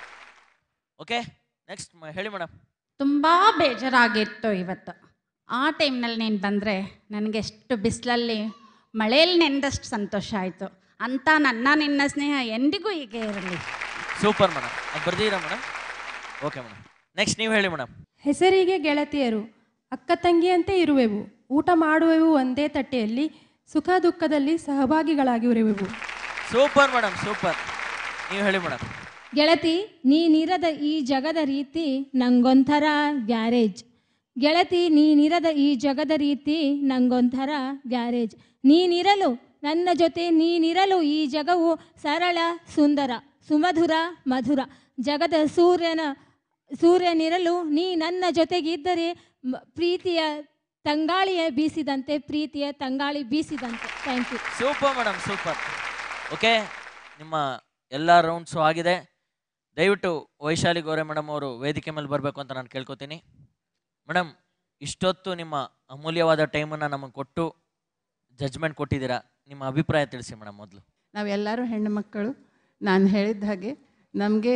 Speaker 1: okay next ಹೇಳಿ ಮೇಡಮ್
Speaker 12: ತುಂಬ ಬೇಜಾರಾಗಿತ್ತು ಇವತ್ತು ಆ ಟೈಮ್ನಲ್ಲಿ ನೀನು ಬಂದರೆ ನನಗೆ ಎಷ್ಟು ಬಿಸಿಲಲ್ಲಿ ಮಳೆಯಲ್ಲಿ ನೆಂದಷ್ಟು ಸಂತೋಷ ಆಯಿತು ಅಂತ ನನ್ನ ನಿನ್ನ ಸ್ನೇಹ ಎಂದಿಗೂ ಹೀಗೆ ಇರಲಿ
Speaker 1: ಸೂಪರ್ ಮೇಡಮ್ ಅದು ಬರ್ದಿರಾ ಮೇಡಮ್ ಓಕೆ ಮೇಡಮ್ ನೆಕ್ಸ್ಟ್ ನೀವು ಹೇಳಿ ಮೇಡಮ್
Speaker 9: ಹೆಸರಿಗೆ ಗೆಳತಿಯರು ಅಕ್ಕ ತಂಗಿಯಂತೆ ಇರುವೆವು ಊಟ ಮಾಡುವೆವು ಒಂದೇ ತಟ್ಟೆಯಲ್ಲಿ ಸುಖ ದುಃಖದಲ್ಲಿ ಸಹಭಾಗಿಗಳಾಗಿರುವೆವು
Speaker 1: ಸೂಪರ್ ಮೇಡಮ್ ಸೂಪರ್ ನೀವು ಹೇಳಿ ಮೇಡಮ್
Speaker 6: ಗೆಳತಿ ನೀನಿರದ ಈ ಜಗದ ರೀತಿ ನಂಗೊಂಥರ ಗ್ಯಾರೇಜ್ ಗೆಳತಿ ನೀನಿರದ ಈ ಜಗದ ರೀತಿ ನಂಗೊಂಥರ ಗ್ಯಾರೇಜ್ ನೀನಿರಲು ನನ್ನ ಜೊತೆ ನೀನಿರಲು ಈ ಜಗವು ಸರಳ ಸುಂದರ ಸುಮಧುರ ಮಧುರ ಜಗದ ಸೂರ್ಯನ ಸೂರ್ಯನಿರಲು ನೀ ನನ್ನ ಜೊತೆಗಿದ್ದರೆ ಮ- ಪ್ರೀತಿಯ ತಂಗಾಳಿಯ ಬೀಸಿದಂತೆ ಪ್ರೀತಿಯ ತಂಗಾಳಿ ಬೀಸಿದಂತೆ thank you
Speaker 1: super madam super okay ನಿಮ್ಮ ಎಲ್ಲ ರೌಂಡ್ಸು ಆಗಿದೆ ದಯವಿಟ್ಟು ವೈಶಾಲಿ ಗೌರೆ ಮೇಡಮ್ ಅವರು ವೇದಿಕೆ ಮೇಲೆ ಬರಬೇಕು ಅಂತ ನಾನು ಕೇಳ್ಕೊತೀನಿ ಮೇಡಮ್ ಇಷ್ಟೊತ್ತು ನಿಮ್ಮ ಅಮೂಲ್ಯವಾದ ಟೈಮನ್ನು ನಮಗೆ ಕೊಟ್ಟು ಜಜ್ಮೆಂಟ್ ಕೊಟ್ಟಿದ್ದೀರಾ ನಿಮ್ಮ ಅಭಿಪ್ರಾಯ ತಿಳಿಸಿ ಮೇಡಮ್ ಮೊದಲು
Speaker 3: ನಾವೆಲ್ಲರೂ ಹೆಣ್ಣು ಮಕ್ಕಳು ನಾನು ಹೇಳಿದ ಹಾಗೆ ನಮಗೆ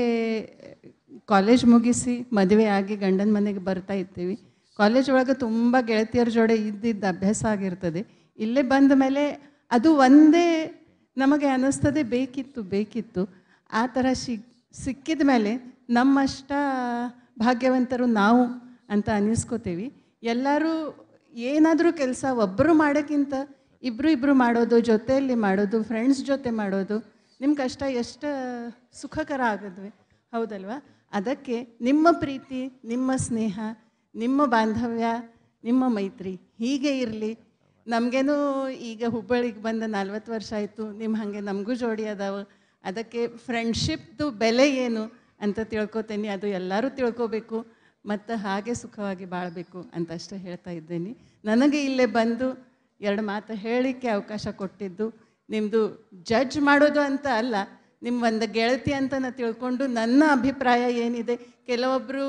Speaker 3: ಕಾಲೇಜ್ ಮುಗಿಸಿ ಮದುವೆ ಆಗಿ ಗಂಡನ ಮನೆಗೆ ಬರ್ತಾ ಇರ್ತೀವಿ ಕಾಲೇಜ್ ಒಳಗೆ ತುಂಬ ಗೆಳತಿಯರ ಜೋಡಿ ಇದ್ದಿದ್ದ ಅಭ್ಯಾಸ ಆಗಿರ್ತದೆ ಇಲ್ಲೇ ಬಂದ ಮೇಲೆ ಅದು ಒಂದೇ ನಮಗೆ ಅನ್ನಿಸ್ತದೆ ಬೇಕಿತ್ತು ಬೇಕಿತ್ತು ಆ ಥರ ಸಿಕ್ ಸಿಕ್ಕಿದ ಮೇಲೆ ನಮ್ಮಷ್ಟ ಭಾಗ್ಯವಂತರು ನಾವು ಅಂತ ಅನ್ನಿಸ್ಕೋತೀವಿ ಎಲ್ಲರೂ ಏನಾದರೂ ಕೆಲಸ ಒಬ್ಬರು ಮಾಡೋಕ್ಕಿಂತ ಇಬ್ಬರು ಇಬ್ಬರು ಮಾಡೋದು ಜೊತೆಯಲ್ಲಿ ಮಾಡೋದು ಫ್ರೆಂಡ್ಸ್ ಜೊತೆ ಮಾಡೋದು ನಿಮ್ಮ ಕಷ್ಟ ಎಷ್ಟು ಸುಖಕರ ಆಗದ್ವಿ ಹೌದಲ್ವಾ ಅದಕ್ಕೆ ನಿಮ್ಮ ಪ್ರೀತಿ ನಿಮ್ಮ ಸ್ನೇಹ ನಿಮ್ಮ ಬಾಂಧವ್ಯ ನಿಮ್ಮ ಮೈತ್ರಿ ಹೀಗೆ ಇರಲಿ ನಮಗೇನು ಈಗ ಹುಬ್ಬಳ್ಳಿಗೆ ಬಂದ ನಲ್ವತ್ತು ವರ್ಷ ಆಯಿತು ನಿಮ್ಮ ಹಾಗೆ ನಮಗೂ ಜೋಡಿ ಅದಾವ ಅದಕ್ಕೆ ಫ್ರೆಂಡ್ಶಿಪ್ದು ಬೆಲೆ ಏನು ಅಂತ ತಿಳ್ಕೊತೇನೆ ಅದು ಎಲ್ಲರೂ ತಿಳ್ಕೊಬೇಕು ಮತ್ತು ಹಾಗೆ ಸುಖವಾಗಿ ಬಾಳಬೇಕು ಅಂತ ಅಷ್ಟೇ ಹೇಳ್ತಾ ಇದ್ದೇನೆ ನನಗೆ ಇಲ್ಲೇ ಬಂದು ಎರಡು ಮಾತು ಹೇಳಲಿಕ್ಕೆ ಅವಕಾಶ ಕೊಟ್ಟಿದ್ದು ನಿಮ್ಮದು ಜಡ್ಜ್ ಮಾಡೋದು ಅಂತ ಅಲ್ಲ ನಿಮ್ಮ ಒಂದು ಗೆಳತಿ ಅಂತ ನಾ ತಿಳ್ಕೊಂಡು ನನ್ನ ಅಭಿಪ್ರಾಯ ಏನಿದೆ ಕೆಲವೊಬ್ಬರು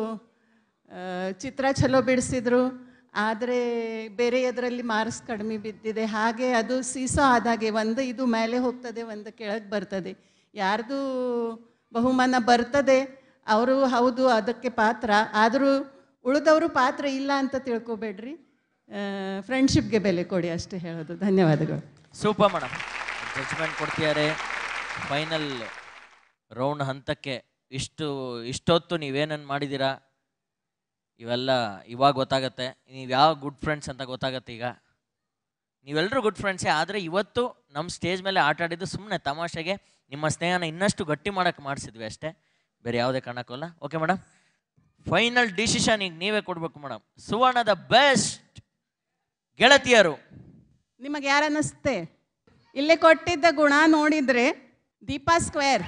Speaker 3: ಚಿತ್ರ ಚಲೋ ಬಿಡಿಸಿದ್ರು ಆದರೆ ಬೇರೆ ಅದರಲ್ಲಿ ಮಾರ್ಕ್ಸ್ ಕಡಿಮೆ ಬಿದ್ದಿದೆ ಹಾಗೆ ಅದು ಸೀಸೋ ಆದಾಗೆ ಒಂದು ಇದು ಮೇಲೆ ಹೋಗ್ತದೆ ಒಂದು ಕೆಳಗೆ ಬರ್ತದೆ ಯಾರ್ದು ಬಹುಮಾನ ಬರ್ತದೆ ಅವರು ಹೌದು ಅದಕ್ಕೆ ಪಾತ್ರ ಆದರೂ ಉಳಿದವರು ಪಾತ್ರ ಇಲ್ಲ ಅಂತ ತಿಳ್ಕೊಬೇಡ್ರಿ ಫ್ರೆಂಡ್ಶಿಪ್ಗೆ ಬೆಲೆ ಕೊಡಿ ಅಷ್ಟೇ ಹೇಳೋದು ಧನ್ಯವಾದಗಳು
Speaker 1: ಸೂಪರ್ ಮೇಡಮ್ ಜಡ್ಜ್ಮೆಂಟ್ ಕೊಡ್ತಿದ್ದಾರೆ ಫೈನಲ್ ರೌಂಡ್ ಹಂತಕ್ಕೆ ಇಷ್ಟು ಇಷ್ಟೊತ್ತು ನೀವೇನೇನು ಮಾಡಿದ್ದೀರಾ ಇವೆಲ್ಲ ಇವಾಗ ಗೊತ್ತಾಗತ್ತೆ ನೀವು ಯಾವ ಗುಡ್ ಫ್ರೆಂಡ್ಸ್ ಅಂತ ಗೊತ್ತಾಗತ್ತೆ ಈಗ ನೀವೆಲ್ಲರೂ ಗುಡ್ ಫ್ರೆಂಡ್ಸೇ ಆದರೆ ಇವತ್ತು ನಮ್ಮ ಸ್ಟೇಜ್ ಮೇಲೆ ಆಟ ಆಡಿದ್ದು ಸುಮ್ಮನೆ ತಮಾಷೆಗೆ ನಿಮ್ಮ ಸ್ನೇಹನ ಇನ್ನಷ್ಟು ಗಟ್ಟಿ ಮಾಡೋಕ್ಕೆ ಮಾಡಿಸಿದ್ವಿ ಅಷ್ಟೇ ಬೇರೆ ಯಾವುದೇ ಕಾರಣಕ್ಕಲ್ಲ ಓಕೆ ಮೇಡಮ್ ಫೈನಲ್ ಡಿಸಿಷನ್ ಈಗ ನೀವೇ ಕೊಡಬೇಕು ಮೇಡಮ್ ಸುವರ್ಣದ ಬೆಸ್ಟ್ ಗೆಳತಿಯರು
Speaker 3: ನಿಮಗೆ ಯಾರು ಅನ್ನಿಸ್ತೆ ಇಲ್ಲೇ ಕೊಟ್ಟಿದ್ದ ಗುಣ ನೋಡಿದ್ರೆ ದೀಪಾ ಸ್ಕ್ವೇರ್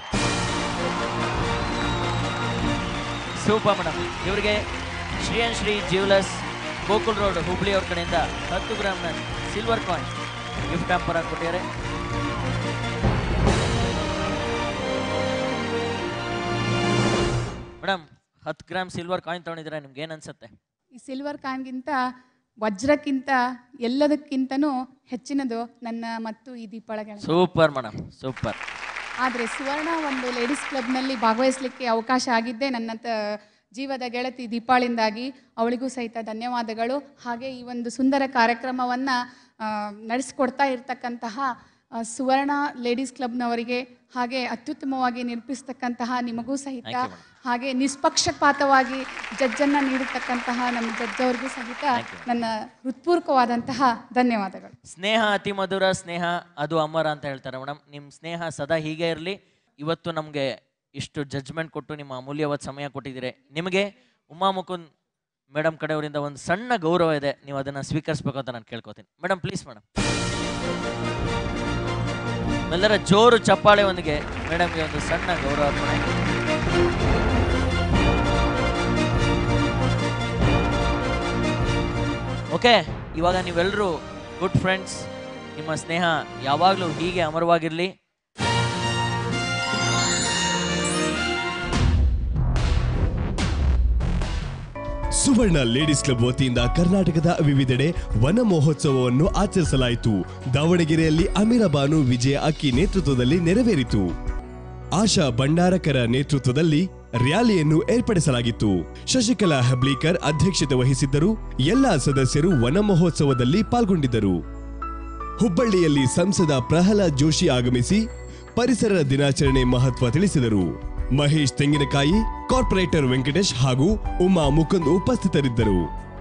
Speaker 1: ಸೂಪರ್ ಮೇಡಮ್ ಇವರಿಗೆ Shri and Shri jewellers Gokul road Hubli ಅವ್ರ ಕಡೆಯಿಂದ ಹತ್ತು ಗ್ರಾಮ್ನ ಸಿಲ್ವರ್ ಕಾಯಿನ್ ಗಿಫ್ಟ್ ಹ್ಯಾಂಪರ್ ಆಗಿ ಕೊಟ್ಟಿದ್ದಾರೆ ಮೇಡಮ್ ಹತ್ತು ಗ್ರಾಮ್ ಸಿಲ್ವರ್ ಕಾಯಿನ್ ತೊಗೊಂಡಿದ್ರೆ ನಿಮ್ಗೆ ಏನು ಅನ್ಸುತ್ತೆ
Speaker 10: ಈ ಸಿಲ್ವರ್ ಕಾನ್ಗಿಂತ ವಜ್ರಕ್ಕಿಂತ ಎಲ್ಲದಕ್ಕಿಂತನೂ ಹೆಚ್ಚಿನದು ನನ್ನ ಮತ್ತು ಈ ದೀಪಾಳ ಗೆಳತಿ
Speaker 1: ಸೂಪರ್ ಮೇಡಮ್ ಸೂಪರ್
Speaker 10: ಆದರೆ ಸುವರ್ಣ ಒಂದು ಲೇಡೀಸ್ ಕ್ಲಬ್ನಲ್ಲಿ ಭಾಗವಹಿಸಲಿಕ್ಕೆ ಅವಕಾಶ ಆಗಿದ್ದೇ ನನ್ನ ತ- ಜೀವದ ಗೆಳತಿ ದೀಪಾಳಿಂದಾಗಿ ಅವಳಿಗೂ ಸಹಿತ ಧನ್ಯವಾದಗಳು ಹಾಗೆ ಈ ಒಂದು ಸುಂದರ ಕಾರ್ಯಕ್ರಮವನ್ನು ನಡೆಸ್ಕೊಡ್ತಾ ಇರ್ತಕ್ಕಂತಹ ಆ, ಸುವರ್ಣ ಲೇಡೀಸ್ ಕ್ಲಬ್ನವರಿಗೆ ಹಾಗೆ ಅತ್ಯುತ್ತಮವಾಗಿ ನಿರ್ಮಿಸ್ತಕ್ಕಂತಹ ನಿಮಗೂ ಸಹಿತ
Speaker 1: Thank you, madam.
Speaker 10: ಹಾಗೆ ನಿಷ್ಪಕ್ಷಪಾತವಾಗಿ ಜಡ್ಜನ್ನು ನೀಡಿರ್ತಕ್ಕಂತಹ ನಮ್ಮ ಜಡ್ಜ್ ಅವ್ರಿಗೂ ಸಹಿತ ನನ್ನ ಹೃತ್ಪೂರ್ವಕವಾದಂತಹ ಧನ್ಯವಾದಗಳು
Speaker 1: ಸ್ನೇಹ ಅತಿ ಮಧುರ ಸ್ನೇಹ ಅದು ಅಮರ ಅಂತ ಹೇಳ್ತಾರೆ ಮೇಡಮ್ ನಿಮ್ಮ ಸ್ನೇಹ ಸದಾ ಹೀಗೆ ಇರಲಿ ಇವತ್ತು ನಮಗೆ ಇಷ್ಟು ಜಡ್ಜ್ಮೆಂಟ್ ಕೊಟ್ಟು ನಿಮ್ಮ ಅಮೂಲ್ಯವಾದ ಸಮಯ ಕೊಟ್ಟಿದ್ದೀರಿ ನಿಮಗೆ ಉಮಾ ಮುಕುಂದ್ ಮೇಡಮ್ ಕಡೆಯವರಿಂದ ಒಂದು ಸಣ್ಣ ಗೌರವ ಇದೆ ನೀವು ಅದನ್ನು ಸ್ವೀಕರಿಸ್ಬೇಕು ಅಂತ ನಾನು ಕೇಳ್ಕೊತೀನಿ ಮೇಡಮ್ ಪ್ಲೀಸ್ ಮೇಡಮ್ ಎಲ್ಲರ ಜೋರು ಚಪ್ಪಾಳೆ ಒಂದಿಗೆ ಮೇಡಮ್ಗೆ ಒಂದು ಸಣ್ಣ ಗೌರವ ಅರ್ಪಣೆ ಓಕೆ ಇವಾಗ ನೀವೆಲ್ಲರೂ ಗುಡ್ ಫ್ರೆಂಡ್ಸ್ ನಿಮ್ಮ ಸ್ನೇಹ ಯಾವಾಗಲೂ ಹೀಗೆ ಅಮರವಾಗಿರಲಿ
Speaker 14: ಸುವರ್ಣ ಲೇಡೀಸ್ ಕ್ಲಬ್ ವತಿಯಿಂದ ಕರ್ನಾಟಕದ ವಿವಿಧೆಡೆ ವನ ಮಹೋತ್ಸವವನ್ನು ಆಚರಿಸಲಾಯಿತು ದಾವಣಗೆರೆಯಲ್ಲಿ ಅಮೀರ ಬಾನು ವಿಜಯ ಅಕ್ಕಿ ನೇತೃತ್ವದಲ್ಲಿ ನೆರವೇರಿತು ಆಶಾ ಭಂಡಾರಕರ ನೇತೃತ್ವದಲ್ಲಿ ರ್ಯಾಲಿಯನ್ನು ಏರ್ಪಡಿಸಲಾಗಿತ್ತು ಶಶಿಕಲಾ ಹಬ್ಲೀಕರ್ ಅಧ್ಯಕ್ಷತೆ ವಹಿಸಿದ್ದರು ಎಲ್ಲಾ ಸದಸ್ಯರು ವನ ಮಹೋತ್ಸವದಲ್ಲಿ ಪಾಲ್ಗೊಂಡಿದ್ದರು ಹುಬ್ಬಳ್ಳಿಯಲ್ಲಿ ಸಂಸದ ಪ್ರಹ್ಲಾದ್ ಜೋಶಿ ಆಗಮಿಸಿ ಪರಿಸರ ದಿನಾಚರಣೆ ಮಹತ್ವ ತಿಳಿಸಿದರು ಮಹೇಶ್ ತೆಂಗಿನಕಾಯಿ ಕಾರ್ಪೊರೇಟರ್ ವೆಂಕಟೇಶ್ ಹಾಗೂ ಉಮಾ ಮುಕುಂದ್ ಉಪಸ್ಥಿತರಿದ್ದರು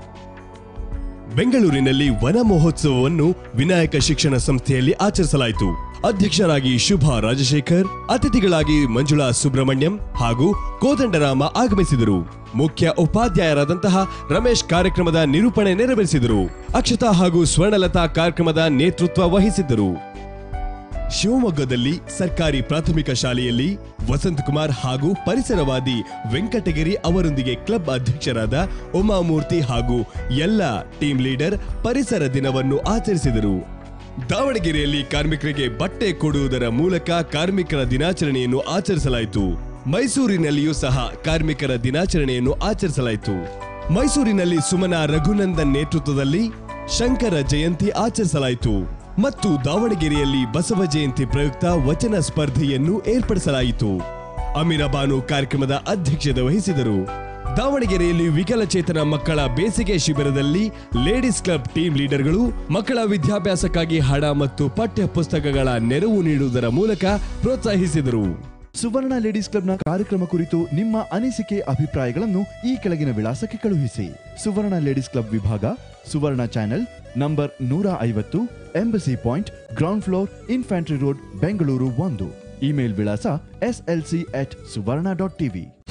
Speaker 14: ಬೆಂಗಳೂರಿನಲ್ಲಿ ವನ ಮಹೋತ್ಸವವನ್ನು ವಿನಾಯಕ ಶಿಕ್ಷಣ ಸಂಸ್ಥೆಯಲ್ಲಿ ಆಚರಿಸಲಾಯಿತು ಅಧ್ಯಕ್ಷರಾಗಿ ಶುಭಾ ರಾಜಶೇಖರ್ ಅತಿಥಿಗಳಾಗಿ ಮಂಜುಳಾ ಸುಬ್ರಹ್ಮಣ್ಯಂ ಹಾಗೂ ಕೋದಂಡರಾಮ ಆಗಮಿಸಿದರು ಮುಖ್ಯ ಉಪಾಧ್ಯಾಯರಾದಂತಹ ರಮೇಶ್ ಕಾರ್ಯಕ್ರಮದ ನಿರೂಪಣೆ ನೆರವೇರಿಸಿದರು ಅಕ್ಷತಾ ಹಾಗೂ ಸ್ವರ್ಣಲತಾ ಕಾರ್ಯಕ್ರಮದ ನೇತೃತ್ವ ವಹಿಸಿದ್ದರು ಶಿವಮೊಗ್ಗದಲ್ಲಿ ಸರ್ಕಾರಿ ಪ್ರಾಥಮಿಕ ಶಾಲೆಯಲ್ಲಿ ವಸಂತಕುಮಾರ್ ಹಾಗೂ ಪರಿಸರವಾದಿ ವೆಂಕಟಗಿರಿ ಅವರೊಂದಿಗೆ ಕ್ಲಬ್ ಅಧ್ಯಕ್ಷರಾದ ಉಮಾಮೂರ್ತಿ ಹಾಗೂ ಎಲ್ಲ ಟೀಮ್ ಲೀಡರ್ ಪರಿಸರ ದಿನವನ್ನು ಆಚರಿಸಿದರು ದಾವಣಗೆರೆಯಲ್ಲಿ ಕಾರ್ಮಿಕರಿಗೆ ಬಟ್ಟೆ ಕೊಡುವುದರ ಮೂಲಕ ಕಾರ್ಮಿಕರ ದಿನಾಚರಣೆಯನ್ನು ಆಚರಿಸಲಾಯಿತು ಮೈಸೂರಿನಲ್ಲಿಯೂ ಸಹ ಕಾರ್ಮಿಕರ ದಿನಾಚರಣೆಯನ್ನು ಆಚರಿಸಲಾಯಿತು ಮೈಸೂರಿನಲ್ಲಿ ಸುಮನ ರಘುನಂದನ್ ನೇತೃತ್ವದಲ್ಲಿ ಶಂಕರ ಜಯಂತಿ ಆಚರಿಸಲಾಯಿತು ಮತ್ತು ದಾವಣಗೆರೆಯಲ್ಲಿ ಬಸವ ಜಯಂತಿ ಪ್ರಯುಕ್ತ ವಚನ ಸ್ಪರ್ಧೆಯನ್ನು ಏರ್ಪಡಿಸಲಾಯಿತು ಅಮೀರ ಬಾನು ಕಾರ್ಯಕ್ರಮದ ಅಧ್ಯಕ್ಷತೆ ವಹಿಸಿದರು ದಾವಣಗೆರೆಯಲ್ಲಿ ವಿಕಲಚೇತನ ಮಕ್ಕಳ ಬೇಸಿಗೆ ಶಿಬಿರದಲ್ಲಿ ಲೇಡೀಸ್ ಕ್ಲಬ್ ಟೀಮ್ ಲೀಡರ್ಗಳು ಮಕ್ಕಳ ವಿದ್ಯಾಭ್ಯಾಸಕ್ಕಾಗಿ ಹಣ ಮತ್ತು ಪಠ್ಯ ಪುಸ್ತಕಗಳ ನೆರವು ನೀಡುವುದರ ಮೂಲಕ ಪ್ರೋತ್ಸಾಹಿಸಿದರು
Speaker 15: ಸುವರ್ಣ ಲೇಡೀಸ್ ಕ್ಲಬ್ನ ಕಾರ್ಯಕ್ರಮ ಕುರಿತು ನಿಮ್ಮ ಅನಿಸಿಕೆ ಅಭಿಪ್ರಾಯಗಳನ್ನು ಈ ಕೆಳಗಿನ ವಿಳಾಸಕ್ಕೆ ಕಳುಹಿಸಿ ಸುವರ್ಣ ಲೇಡೀಸ್ ಕ್ಲಬ್ ವಿಭಾಗ ಸುವರ್ಣ ಚಾನೆಲ್ ನಂಬರ್ ನೂರ ಐವತ್ತು embassy point ground floor infantry road Bengaluru ಒಂದು ಇಮೇಲ್ ವಿಳಾಸ S L C at Suvarna dot TV